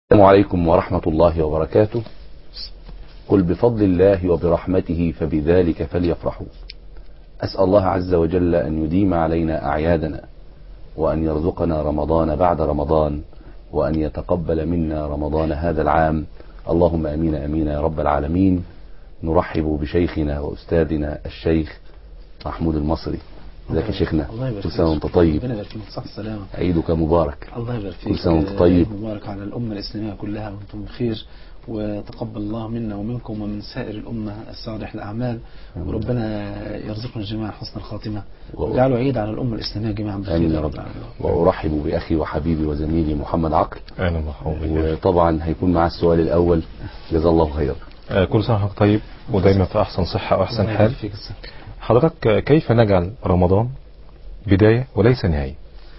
السلام عليكم ورحمة الله وبركاته قل بفضل الله وبرحمته فبذلك فليفرحوا أسأل الله عز وجل أن يديم علينا أعيادنا وأن يرزقنا رمضان بعد رمضان وأن يتقبل منا رمضان هذا العام اللهم أمين أمين يا رب العالمين نرحب بشيخنا وأستاذنا الشيخ محمود المصري ازيك يا شيخنا الله يبارك كل سنة وانت طيب ربنا يبارك فيك صح السلامة عيدك مبارك الله يبارك فيك كل سنة وانت طيب. عيد مبارك على الأمة الإسلامية كلها وأنتم بخير وتقبل الله منا ومنكم ومن سائر الأمة الصالح الأعمال وربنا يرزقنا جميعا حسن الخاتمة و- ويجعله عيد على الأمة الإسلامية جميعا بخير آمين يا يا رب العالمين. وأرحب بأخي وحبيبي وزميلي محمد عقل اهلا ومرحبا وطبعا هيكون معاه السؤال الأول جزاه الله خيرا آه، كل سنه وحضرتك طيب ودايما في احسن صحه واحسن الله حال يبارك فيك السلام. حضرتك آه، كيف نجعل رمضان بدايه وليس نهايه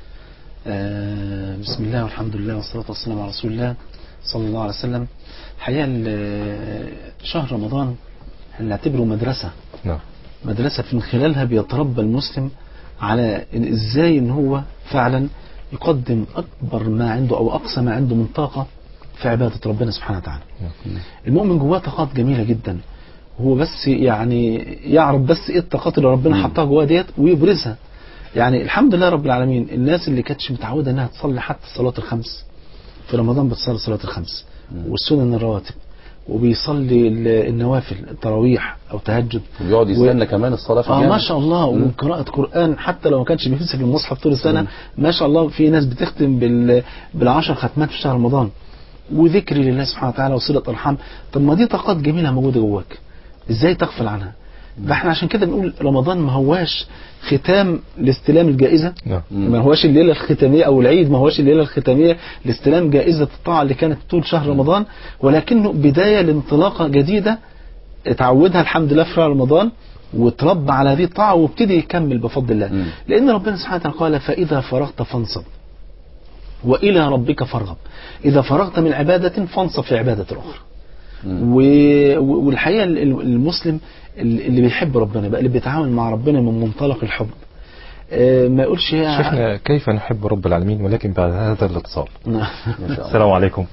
آه، بسم الله والحمد لله والصلاة والسلام على رسول الله صلى الله عليه وسلم الحقيقة ال- شهر رمضان هنعتبره مدرسة نعم مدرسة من خلالها بيتربى المسلم على إن ازاي ان هو فعلا يقدم اكبر ما عنده او اقصى ما عنده من طاقة في عبادة ربنا سبحانه وتعالى المؤمن جواه طاقات جميلة جدا هو بس يعني يعرف بس ايه الطاقات اللي ربنا مم. حطها جواه ديت ويبرزها يعني الحمد لله رب العالمين الناس اللي كانتش متعودة انها تصلي حتى الصلاة الخمس في رمضان بتصلي صلاة الخمس والسنن الرواتب وبيصلي ال- النوافل التراويح او تهجد وبيقعد يستنى كمان الصلاة في اه الجامع ما شاء الله مم. وقراءة قرآن حتى لو ما كانش بيمسك المصحف طول السنة مم. ما شاء الله في ناس بتختم بال بالعشر ختمات في شهر رمضان وذكر لله سبحانه وتعالى وصلة أرحام طب ما دي طاقات جميلة موجودة جواك ازاي تغفل عنها فاحنا عشان كده بنقول رمضان ما هواش ختام لاستلام الجائزة نعم مم. ما هواش الليلة الختامية أو العيد ما هواش الليلة الختامية لاستلام جائزة الطاعة اللي كانت طول شهر رمضان ولكنه بداية لانطلاقة جديدة اتعودها الحمد لله في شهر رمضان وتربى على هذه الطاعة وابتدي يكمل بفضل الله مم. لأن ربنا سبحانه وتعالى قال فإذا فرغت فانصب وإلى ربك فارغب إذا فرغت من عبادة فانصب في عبادة أخرى مم. و... و- والحقيقة ال- ال- المسلم ال- اللي بيحب ربنا بقى اللي بيتعامل مع ربنا من منطلق الحب آه، ما يقولش يا شيخنا كيف نحب رب العالمين ولكن بعد هذا الاتصال نعم. ما شاء الله السلام عليكم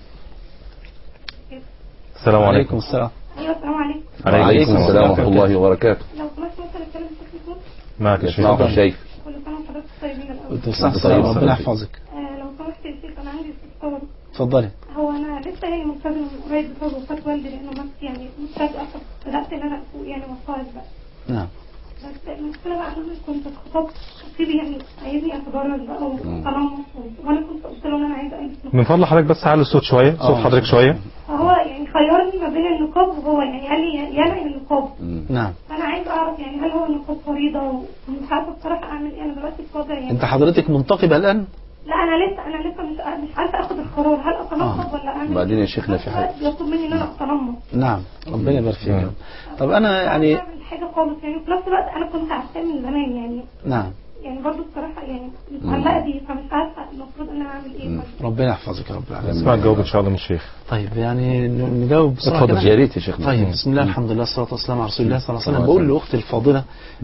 السلام عليكم عليكم السلام ايوه السلام عليكم وعليكم السلام السلام ورحمة الله وبركاته لو سمحت ممكن اتكلم في التليفون معك يا شيخ يسمعك اتفضل. الشيخ كل سنه وحضرتك طيبين الاول وانت صح طيب، السلام طيب. ربنا يحفظك آه لو سمحت يا شيخ انا عندي استفسار اتفضلي هو انا لسه يعني ملتزمه من قريب بسبب وفاه والدي لانه مات يعني فجاه بدات ان انا افوق يعني واتفرج بقى نعم بس المشكله بقى ان انا كنت اتخطبت خطيبي يعني عايزني اتبرج بقى وتنمر وانا كنت قلت له ان انا عايزه البس من فضل حضرتك بس على الصوت شويه صوت آه، حضرتك شويه فهو يعني خيرني ما بين النقاب وهو يعني قال لي يلعن النقاب مم. نعم فانا عايزه اعرف يعني هل هو النقاب فريضه ومش عارفه بصراحه اعمل ايه انا دلوقتي في وضع يعني انت حضرتك منتقبة الآن لا انا لسه انا لسه مش مش عارفه اخد القرار هل اتنمر ولا اعمل وبعدين إيه؟ يا شيخنا في حاجة. بيطلب مني ان انا اتنمر نعم ربنا يبارك فيك نعم. طب انا يعني مش بعمل حاجه خالص يعني وفي نفس الوقت انا كنت عارفاه من زمان يعني نعم يعني برضو بصراحه يعني متعلقه بيه فمش عارفه المفروض ان انا اعمل ايه برضو. ربنا يحفظك يا رب العالمين اسمع الجواب ان شاء الله من الشيخ طيب يعني ن- نجاوب بسرعة اتفضل كده يا ريت يا شيخنا طيب بسم الله الحمد لله والصلاة والسلام على رسول الله صلى الله عليه وسلم بقول لاختي الفاضلة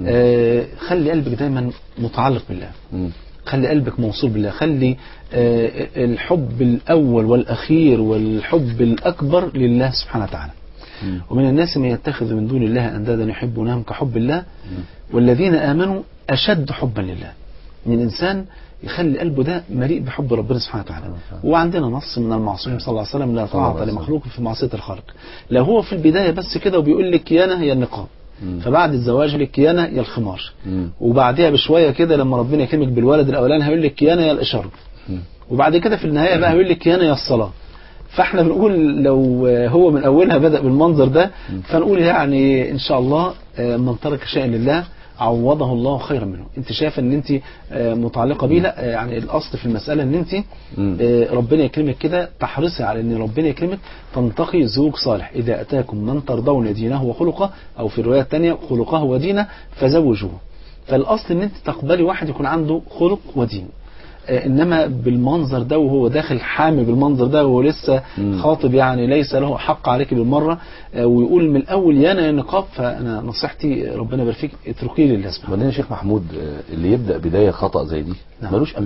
آه خلي قلبك دايما متعلق بالله مم. خلي قلبك موصول بالله خلي آه الحب الأول والأخير والحب الأكبر لله سبحانه وتعالى مم. ومن الناس من يتخذ من دون الله أندادا يحبونهم كحب الله والذين آمنوا أشد حبا لله من إنسان يخلي قلبه ده مليء بحب ربنا سبحانه وتعالى وعندنا نص من المعصوم صلى الله عليه وسلم لا الله عليه طاعة وسلم. لمخلوق في معصية الخالق لا هو في البداية بس كده وبيقول لك يانا هي النقاب مم. فبعد الزواج يقول لك يانا يا الخمار مم. وبعدها بشوية كده لما ربنا يكرمك بالولد الأولاني هيقول لك يانا يا الإشارة مم. وبعد كده في النهاية بقى هيقول لك يانا يا الصلاة فاحنا بنقول لو هو من أولها بدأ بالمنظر ده فنقول يعني إن شاء الله آه، من ترك شيئا لله عوضه الله خيرا منه انت شايفه ان انت آه، متعلقه بيه لا آه، يعني الاصل في المساله ان انت مم. آه، ربنا يكرمك كده تحرصي على ان ربنا يكرمك تنتقي زوج صالح اذا اتاكم من ترضون دينه وخلقه او في الروايه الثانيه خلقه ودينه فزوجوه فالاصل ان انت تقبلي واحد يكون عنده خلق ودين آه، انما بالمنظر ده وهو داخل حامي بالمنظر ده وهو لسه مم. خاطب يعني ليس له حق عليك بالمره آه، ويقول من الاول يا انا يا نقاب فانا نصيحتي ربنا يبارك فيك اتركيه لله سبحانه وبعدين يا شيخ محمود آه، اللي يبدأ بداية خطأ زي دي نعم. ملوش أمان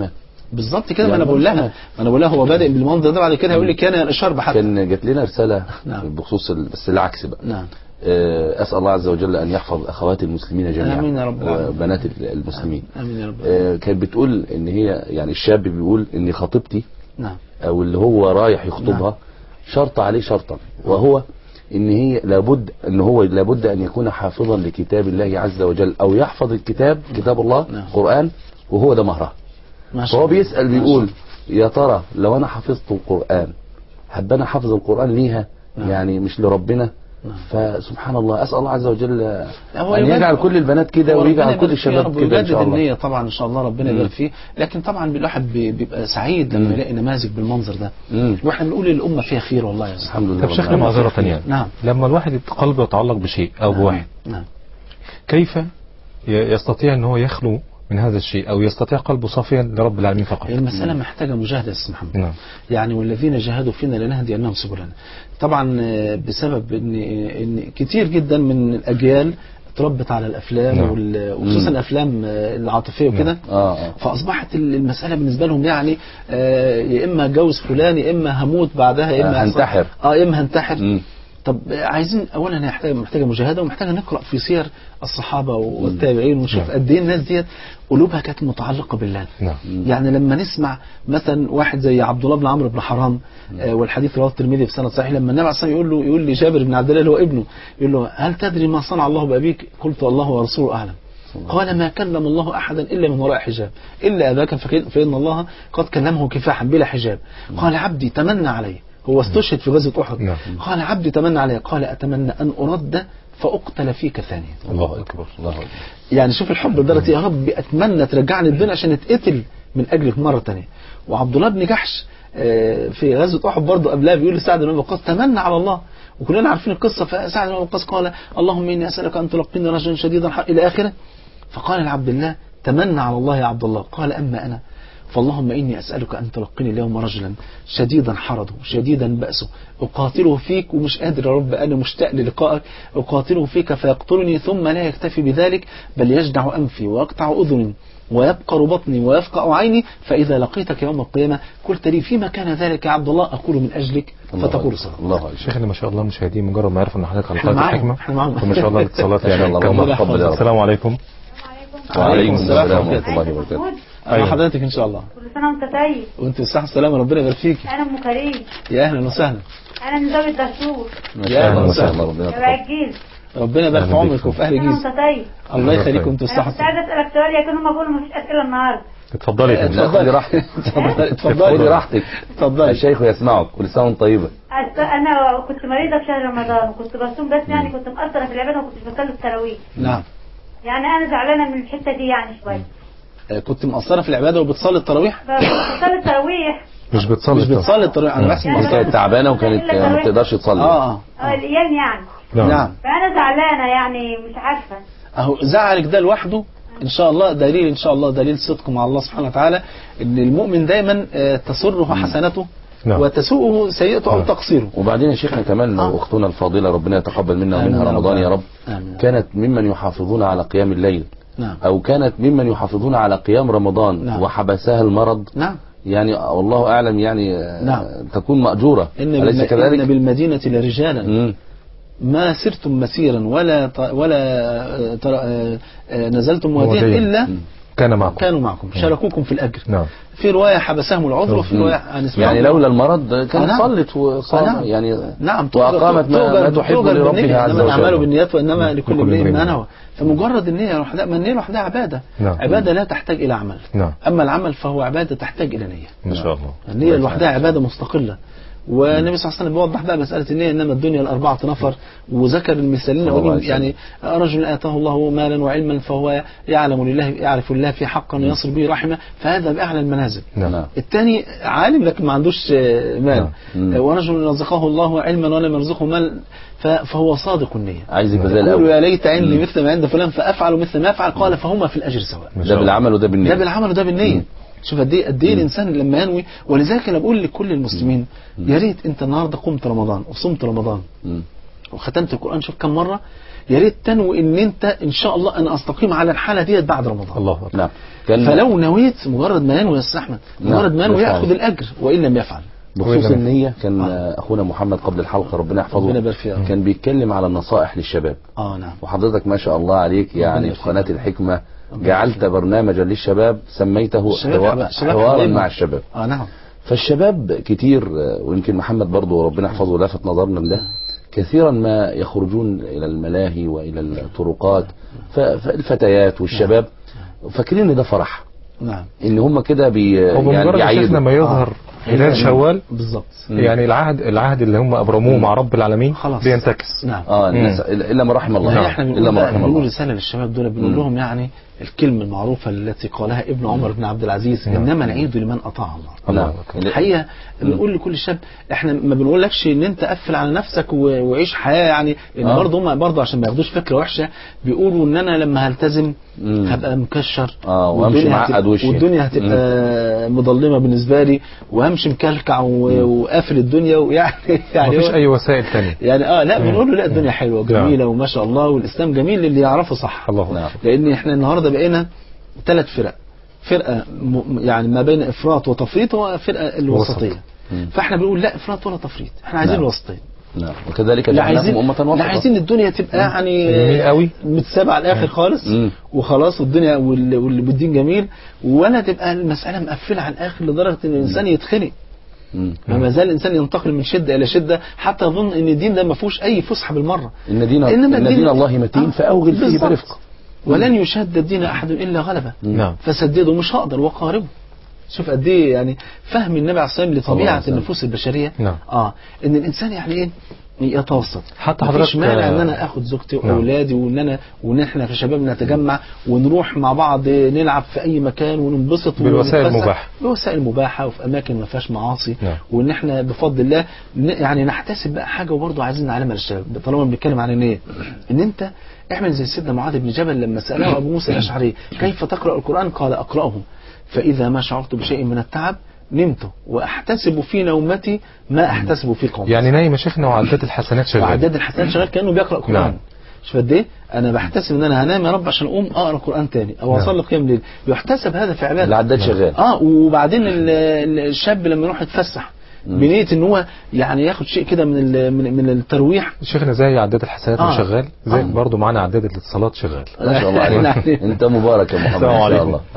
بالظبط كده ما يعني انا بقول لها ممكن. ما انا بقول لها هو بادئ بالمنظر ده بعد كده هيقول لي كان الاشرب حتى كان جات لنا رساله نعم. بخصوص ال... بس العكس بقى نعم آه، اسال الله عز وجل ان يحفظ اخوات المسلمين جميعا آمين يا رب العالمين. وبنات المسلمين امين يا رب آه، كانت بتقول ان هي يعني الشاب بيقول ان خطيبتي نعم او اللي هو رايح يخطبها شرط عليه شرطا وهو ان هي لابد ان هو لابد ان يكون حافظا لكتاب الله عز وجل او يحفظ الكتاب كتاب الله نعم. قرآن وهو ده مهره ما شاء فهو الله. بيسأل ما شاء بيقول يا ترى لو انا حفظت القرآن هبقى انا حافظ القرآن ليها نعم. يعني مش لربنا نعم. فسبحان الله اسال الله عز وجل هو ان يبادر- يجعل كل البنات كده هو ربنا ويجعل كل يبارك فيه يا الشباب رب كده ان ويجدد شاء الله النية طبعا ان شاء الله ربنا مم. يبارك فيه لكن طبعا الواحد بي- بيبقى سعيد لما مم. يلاقي نماذج بالمنظر ده مم. واحنا بنقول الامه فيها خير والله يا استاذ الحمد لله طب رب شيخنا العالمين. معذرة يعني نعم. لما الواحد قلبه يتعلق بشيء أو بواحد نعم كيف ي- يستطيع أن هو يخلو من هذا الشيء أو يستطيع قلبه صافيا لرب العالمين فقط هي المسألة محتاجة مجاهدة يا أستاذ محمد نعم يعني والذين جاهدوا فينا لنهدينهم سبلنا طبعا آه، بسبب ان ان كتير جدا من الاجيال اتربت على الافلام نعم. وال- وخصوصا مم. الافلام آه، العاطفيه وكده اه اه فاصبحت ال- المساله بالنسبه لهم يعني آه، يا اما اتجوز فلان يا اما هموت بعدها يا اما آه، هيحصل- هنتحر. اه يا اما هنتحر مم. طب عايزين اولا هي محتاجه محتاجه مجاهده ومحتاجه نقرا في سير الصحابه والتابعين ونشوف نعم. قد ايه الناس ديت قلوبها كانت متعلقه بالله نعم يعني لما نسمع مثلا واحد زي عبد الله بن عمرو بن حرام آه، والحديث رواه الترمذي في سند صحيح لما النبي عليه الصلاه والسلام يقول له يقول لجابر بن عبد الله اللي هو ابنه يقول له هل تدري ما صنع الله بابيك؟ قلت الله ورسوله اعلم. قال ما كلم الله احدا الا من وراء حجاب الا اباك فك- فان الله قد كلمه كفاحا بلا حجاب. قال عبدي تمنى علي هو استشهد في غزوه احد. نعم. قال عبدي تمنى علي قال اتمنى ان ارد فاقتل فيك ثانيا. الله اكبر الله اكبر يعني شوف الحب لدرجه يا رب اتمنى ترجعني الدنيا عشان اتقتل من اجلك مره تانية وعبد الله بن جحش آه، في غزوه احد برضه قبلها بيقول لسعد بن ابي وقاص تمنى على الله وكلنا عارفين القصه فسعد بن ابي وقاص قال اللهم اني اسالك ان تلقيني رجلا شديدا حق الى اخره فقال لعبد الله تمنى على الله يا عبد الله قال اما انا فاللهم اني اسالك ان تلقيني اليوم رجلا شديدا حرضه شديدا باسه اقاتله فيك ومش قادر يا رب انا مشتاق للقائك اقاتله فيك فيقتلني ثم لا يكتفي بذلك بل يجدع انفي ويقطع اذني ويبقر بطني ويفقع عيني فاذا لقيتك يوم القيامه قلت لي فيما كان ذلك يا عبد الله اقول من اجلك الله فتقول أكبر. صدق الله اكبر شيخنا ما شاء الله مشاهدين مجرد ما يعرفوا ان حضرتك على إحنا قناه معاهم، الحكمه إحنا معاهم. وما شاء الله الاتصالات ما شاء يعني الله كم- ربنا يحفظك يا رب. السلام عليكم وعليكم السلام السلام ورحمة ورحمه الله وبركاته محمود مع أيوة. حضرتك ان شاء الله كل سنة وانت طيب وانت بالصحه والسلامه ربنا يبارك فيك انا ام كريم يا اهلا وسهلا انا من ذوي الدستور ما يا شاء أهلا الله ما شاء وسهلا. الله ربنا تبع يتقبل الجيل ربنا يبارك في أهلا عمرك بك. وفي اهل كل سنة جيز وانت طيب الله الله يخليكم يخليك. انتوا انا الصحه كنت عايزة اسألك سؤال لكن هم بيقولوا مفيش اسئلة النهاردة اتفضلي يا لا، فندم. خدي راحتك اتفضلي خدي اتفضلي راحتك اتفضلي الشيخ يسمعك كل سنه وانت طيبه أست- انا كنت مريضة في شهر رمضان وكنت بصوم بس يعني كنت مقصرة في العبادة وما كنتش بصلي التراويح نعم يعني انا زعلانة من الحتة دي يعني شوية آه، كنت مقصره في العباده وبتصلي التراويح فكنت بصلي التراويح مش بتصلي مش بتصلي التراويح انا بحسب يعني دي بتصلي كانت تعبانه وكانت ما بتقدرش تصلي اه اه اه الايام يعني نعم فانا زعلانة يعني مش عارفة اهو زعلك ده لوحده ان شاء الله دليل ان شاء الله دليل صدق مع الله سبحانه وتعالى ان المؤمن دايما آه، تسره حسنته نعم. وتسوءه سيئته او نعم. تقصيره وبعدين يا شيخنا كمان لو آه. اختنا الفاضله ربنا يتقبل منا آمين ومنها يا رب رمضان يا رب آمين. كانت ممن يحافظون على قيام الليل نعم او كانت ممن يحافظون على قيام رمضان نعم. وحبسها المرض نعم يعني والله اعلم يعني آه، نعم. تكون ماجوره إن, اليس بالم... إن كذلك؟ بالمدينة لرجالا مم. ما سرتم مسيرا ولا ط... ولا آه، تر... آه، آه، نزلتم واديا واديا. إلا كان معكم كانوا معكم شاركوكم في الأجر نعم في رواية حبسهم العذر وفي مم. رواية عن اسمه يعني لولا المرض آه، كانت نعم. صلت آه، وصام نعم. يعني نعم وأقامت ما- ما تحب توجد لربها بالنية. عز إنما الأعمال وجل. بالنيات وإنما لكل لكل امرئ امرئ ما ما نوى فمجرد النية لوحدها ما النية لوحدها عبادة نعم. عبادة لا تحتاج إلى عمل نعم أما العمل فهو عبادة تحتاج إلى نية ما شاء الله النية لوحدها عبادة مستقلة والنبي صلى الله عليه وسلم بيوضح بقى مسألة النية إنما الدنيا الأربعة نفر وذكر المثالين صلى الله الأولين عليه وسلم. يعني رجل آتاه الله مالا وعلما فهو يعلم لله يعرف الله في حقا ويصل به رحمه فهذا بأعلى المنازل نعم الثاني عالم لكن ما عندوش آه، مال نعم. آه، ورجل رزقه الله علما ولم يرزقه مال ف- فهو صادق النية عايز يبقى زي يقول الاول يا ليت عندي مم. مثل ما عند فلان فافعل مثل ما يفعل قال فهما في الاجر سواء ما شاء ده الله. بالعمل وده بالنية ده بالعمل وده بالنية شوف قد ايه قد ايه الانسان لما ينوي ولذلك انا بقول لكل المسلمين يا ريت انت النهارده قمت رمضان وصمت رمضان مم. وختمت القران شوف كم مره يا ريت تنوي ان انت ان شاء الله انا استقيم على الحاله ديت بعد رمضان الله أكبر نعم كان- فلو نويت مجرد ما ينوي يا استاذ احمد نعم، مجرد ما ينوي يفعل. ياخذ الاجر وان لم يفعل بخصوص وإنما- النية كان آه. أخونا محمد قبل الحلقة ربنا يحفظه ربنا يبارك فيه. كان بيتكلم على النصائح للشباب اه نعم وحضرتك ما شاء الله عليك يعني يبارك في قناة فيك. الحكمة ربنا جعلت يبارك برنامجا للشباب سميته الشباب حوا- حبا- شباب حوارا حبايبنا. مع الشباب اه نعم فالشباب كتير آه، ويمكن محمد برضه ربنا يحفظه لفت نظرنا لده كثيرا ما يخرجون إلى الملاهي وإلى الطرقات ف- فالفتيات والشباب فاكرين ان ده فرح نعم ان هم كده بي هو بمجرد يعني يا شيخنا بيعيدوا ما يظهر هلال شوال بالظبط مم. يعني العهد العهد اللي هم ابرموه مع رب العالمين خلاص. بينتكس نعم اه الناس الا من رحم الله يعني احنا الا بنقول من بقى- رحم بنقول الله رساله للشباب دول بنقول مم. لهم يعني الكلمه المعروفه التي قالها ابن عمر بن عبد العزيز نعم. انما العيد لمن اطاع الله نعم الحقيقه بنقول لكل شاب احنا ما بنقولكش ان انت قفل على نفسك و- وعيش حياه يعني لان آه. برضه هم برضه عشان ما ياخدوش فكره وحشه بيقولوا ان انا لما هلتزم مم. هبقى مكشر آه، وأمشي والدنيا معقد هتبقى- وشي. والدنيا هتبقى مظلمه بالنسبه لي وهمشي مكلكع و- وقافل الدنيا ويعني يعني مفيش هو- اي وسائل تانية يعني اه لا بنقول له لا الدنيا حلوه نعم. وجميله وما شاء الله والاسلام جميل للي يعرفه صح الله نعم. لان احنا النهارده بقينا ثلاث فرق فرقه م... يعني ما بين افراط وتفريط وفرقه الوسطيه مم. فاحنا بنقول لا افراط ولا تفريط احنا عايزين نعم. الوسطيه نعم وكذلك لا جعلناكم عايزين أمة لا وسطا عايزين الدنيا تبقى يعني جميل قوي. متسابعه على الاخر خالص مم. وخلاص والدنيا وال- وال- والدين جميل ولا تبقى المساله مقفله على الاخر لدرجه ان الانسان يتخنق مم. ما زال الانسان ينتقل من شده الى شده حتى يظن ان الدين ده ما فيهوش اي فسحه بالمره إن دين إنما إن الدين- دين الله متين آه، فأوغل فيه بالظبط. برفق ولن يشد الدين احد الا غلبه نعم فسدده مش هقدر وقاربه شوف قد ايه يعني فهم النبي عليه الصلاه والسلام صلى الله عليه لطبيعه وسلم. النفوس البشريه نعم. اه ان الانسان يعني ايه يتوسط حتى مفيش حضرتك- مانع ان انا اخد زوجتي نعم. واولادي وان انا وان احنا كشباب نتجمع ونروح مع بعض نلعب في اي مكان وننبسط بالوسائل ونتفسح. المباحة. بوسائل مباحه وفي اماكن ما فيهاش معاصي نعم. وان احنا بفضل الله ن- يعني نحتسب بقى حاجه وبرضه عايزين نعلمها للشباب طالما بنتكلم عن النيه ان انت اعمل زي سيدنا معاذ بن جبل لما ساله ابو موسى الاشعري كيف تقرا القران قال اقراه فاذا ما شعرت بشيء من التعب نمت واحتسب في نومتي ما احتسب في قومتي يعني نايم يا شيخنا وعداد الحسنات شغال وعداد الحسنات شغال كانه بيقرا قران نعم. شوف قد ايه انا بحتسب ان انا هنام يا رب عشان اقوم اقرا قران تاني او نعم. اصلي قيام ليل يحتسب هذا في عباده العداد شغال اه وبعدين ال- ال- الشاب لما يروح يتفسح بنيه ان هو يعني ياخد شيء كده من ال- من من الترويح شيخنا زي عداد الحسنات آه. ما شغال زي آه. برضه معانا عداد الاتصالات شغال ما شاء الله عليك انت مبارك يا محمد السلام ما شاء عليكم. الله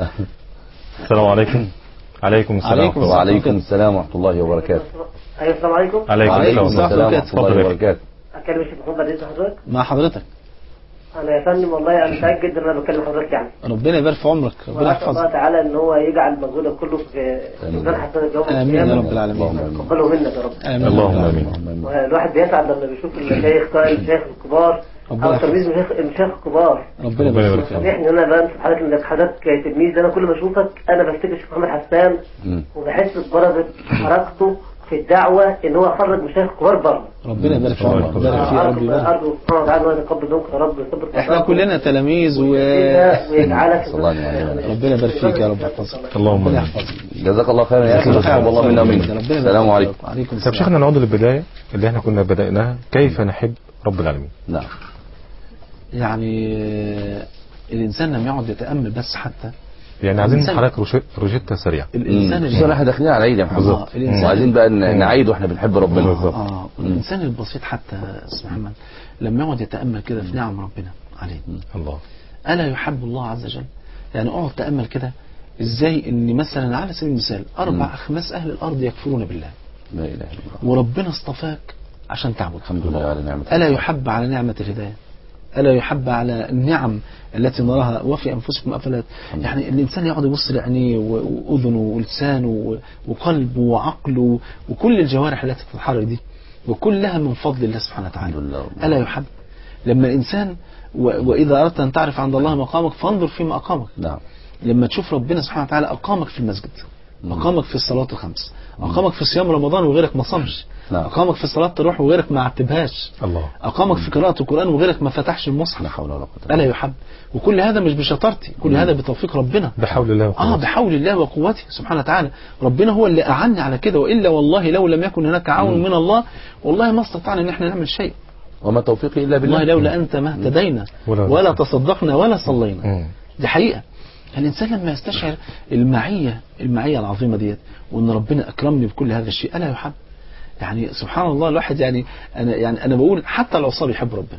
السلام عليكم عليكم السلام عليكم ورحمة الله. وعليكم السلام ورحمة الله وبركاته ايوه السلام عليكم عليكم وعليكم السلام السلام. السلام ورحمة الله اتفضل يا وبركاته اكلم الشيخ محمد رزق حضرتك مع حضرتك انا يا فندم والله انا سعيد جدا ان انا بكلم حضرتك يعني ربنا يبارك في عمرك ربنا واسال الله يحفظك تعالى ان هو يجعل مجهودك كله في آمين. ميزان حسنات يوم امين يا القيامه رب العالمين اللهم آمين. تقبله منك يا رب امين اللهم يا رب امين اللهم آمين. والواحد بيسعد لما بيشوف المشايخ سواء المشايخ الكبار ربنا او يحفظك. تلميذ المشايخ المشايخ الكبار ربنا ربنا يبارك يبارك فيك فيك. سامحني ان انا بقى في حضرتك انك حضرتك تلميذ انا كل ما اشوفك انا بفتكر الشيخ محمد حسان مم. وبحس ببركه حركته في الدعوه ان هو خرج مشايخ كبار بره ربنا يبارك في الله عمرك يحفظك. يبارك فيه يا رب أرجو يبارك أرجو سبحانه وتعالى أن يتقبل منك يا رب ويثبت احنا أخلاقك. كلنا تلاميذ و ويجعلك صلى الله عليه وسلم. ربنا يبارك فيك يا رب يحفظك اللهم ربنا امين يحفظك جزاك الله خيرا يا اخي تقبل الله منا ومنك ربنا يبارك السلام فيك. عليكم وعليكم طب السلام شيخنا نعود للبداية اللي احنا كنا بدأناها كيف نحب رب العالمين نعم يعني آه، الانسان لم يقعد يتامل بس حتى يعني عايزين الإنسان- حضرتك روش- روجيتا سريعة الانسان خصوصا اللي احنا داخلين على العيد يا محمد آه، الإنسان- وعايزين بقى ن- نعيد واحنا بنحب ربنا بالظبط. اه الانسان البسيط حتى اسمع محمد لما يقعد يتامل كده في نعم ربنا عليه الله الا يحب الله عز وجل يعني اقعد تامل كده ازاي ان مثلا على سبيل المثال اربع مم. اخماس اهل الارض يكفرون بالله لا اله الا الله وربنا اصطفاك عشان تعبد الحمد لله على نعمة ألا يحب على نعمة الهداية ألا يحب على النعم التي نراها وفي أنفسكم أفلا يعني الإنسان يقعد يبص لعينيه و- وأذنه ولسانه و- وقلبه وعقله وكل الجوارح التي تتحرك دي وكلها من فضل الله سبحانه الحمد وتعالى لله ألا يحب لما الإنسان و- وإذا أردت أن تعرف عند الله مقامك فانظر فيما أقامك نعم لما تشوف ربنا سبحانه وتعالى أقامك في المسجد مم. أقامك في الصلاة الخمس أقامك في صيام رمضان وغيرك ما صامش نعم. أقامك في صلاة الروح وغيرك ما عتبهاش الله أقامك في قراءة القرآن وغيرك ما فتحش لا المصحف حول ولا قوة إلا ألا يحب وكل هذا مش بشطارتي كل مم. هذا بتوفيق ربنا بحول الله آه وقوته بحول الله وقوته سبحانه وتعالى ربنا هو اللي أعني على كده وإلا والله لو لم يكن هناك عون مم. من الله والله ما استطعنا إن احنا نعمل شيء وما توفيقي الا بالله والله لولا أنت ما اهتدينا ولا ولا نصيحة. تصدقنا ولا صلينا مم. دي حقيقة الانسان لما يستشعر المعيه المعيه العظيمه ديت وان ربنا اكرمني بكل هذا الشيء الا يحب يعني سبحان الله الواحد يعني انا يعني انا بقول حتى العصاه بيحب ربنا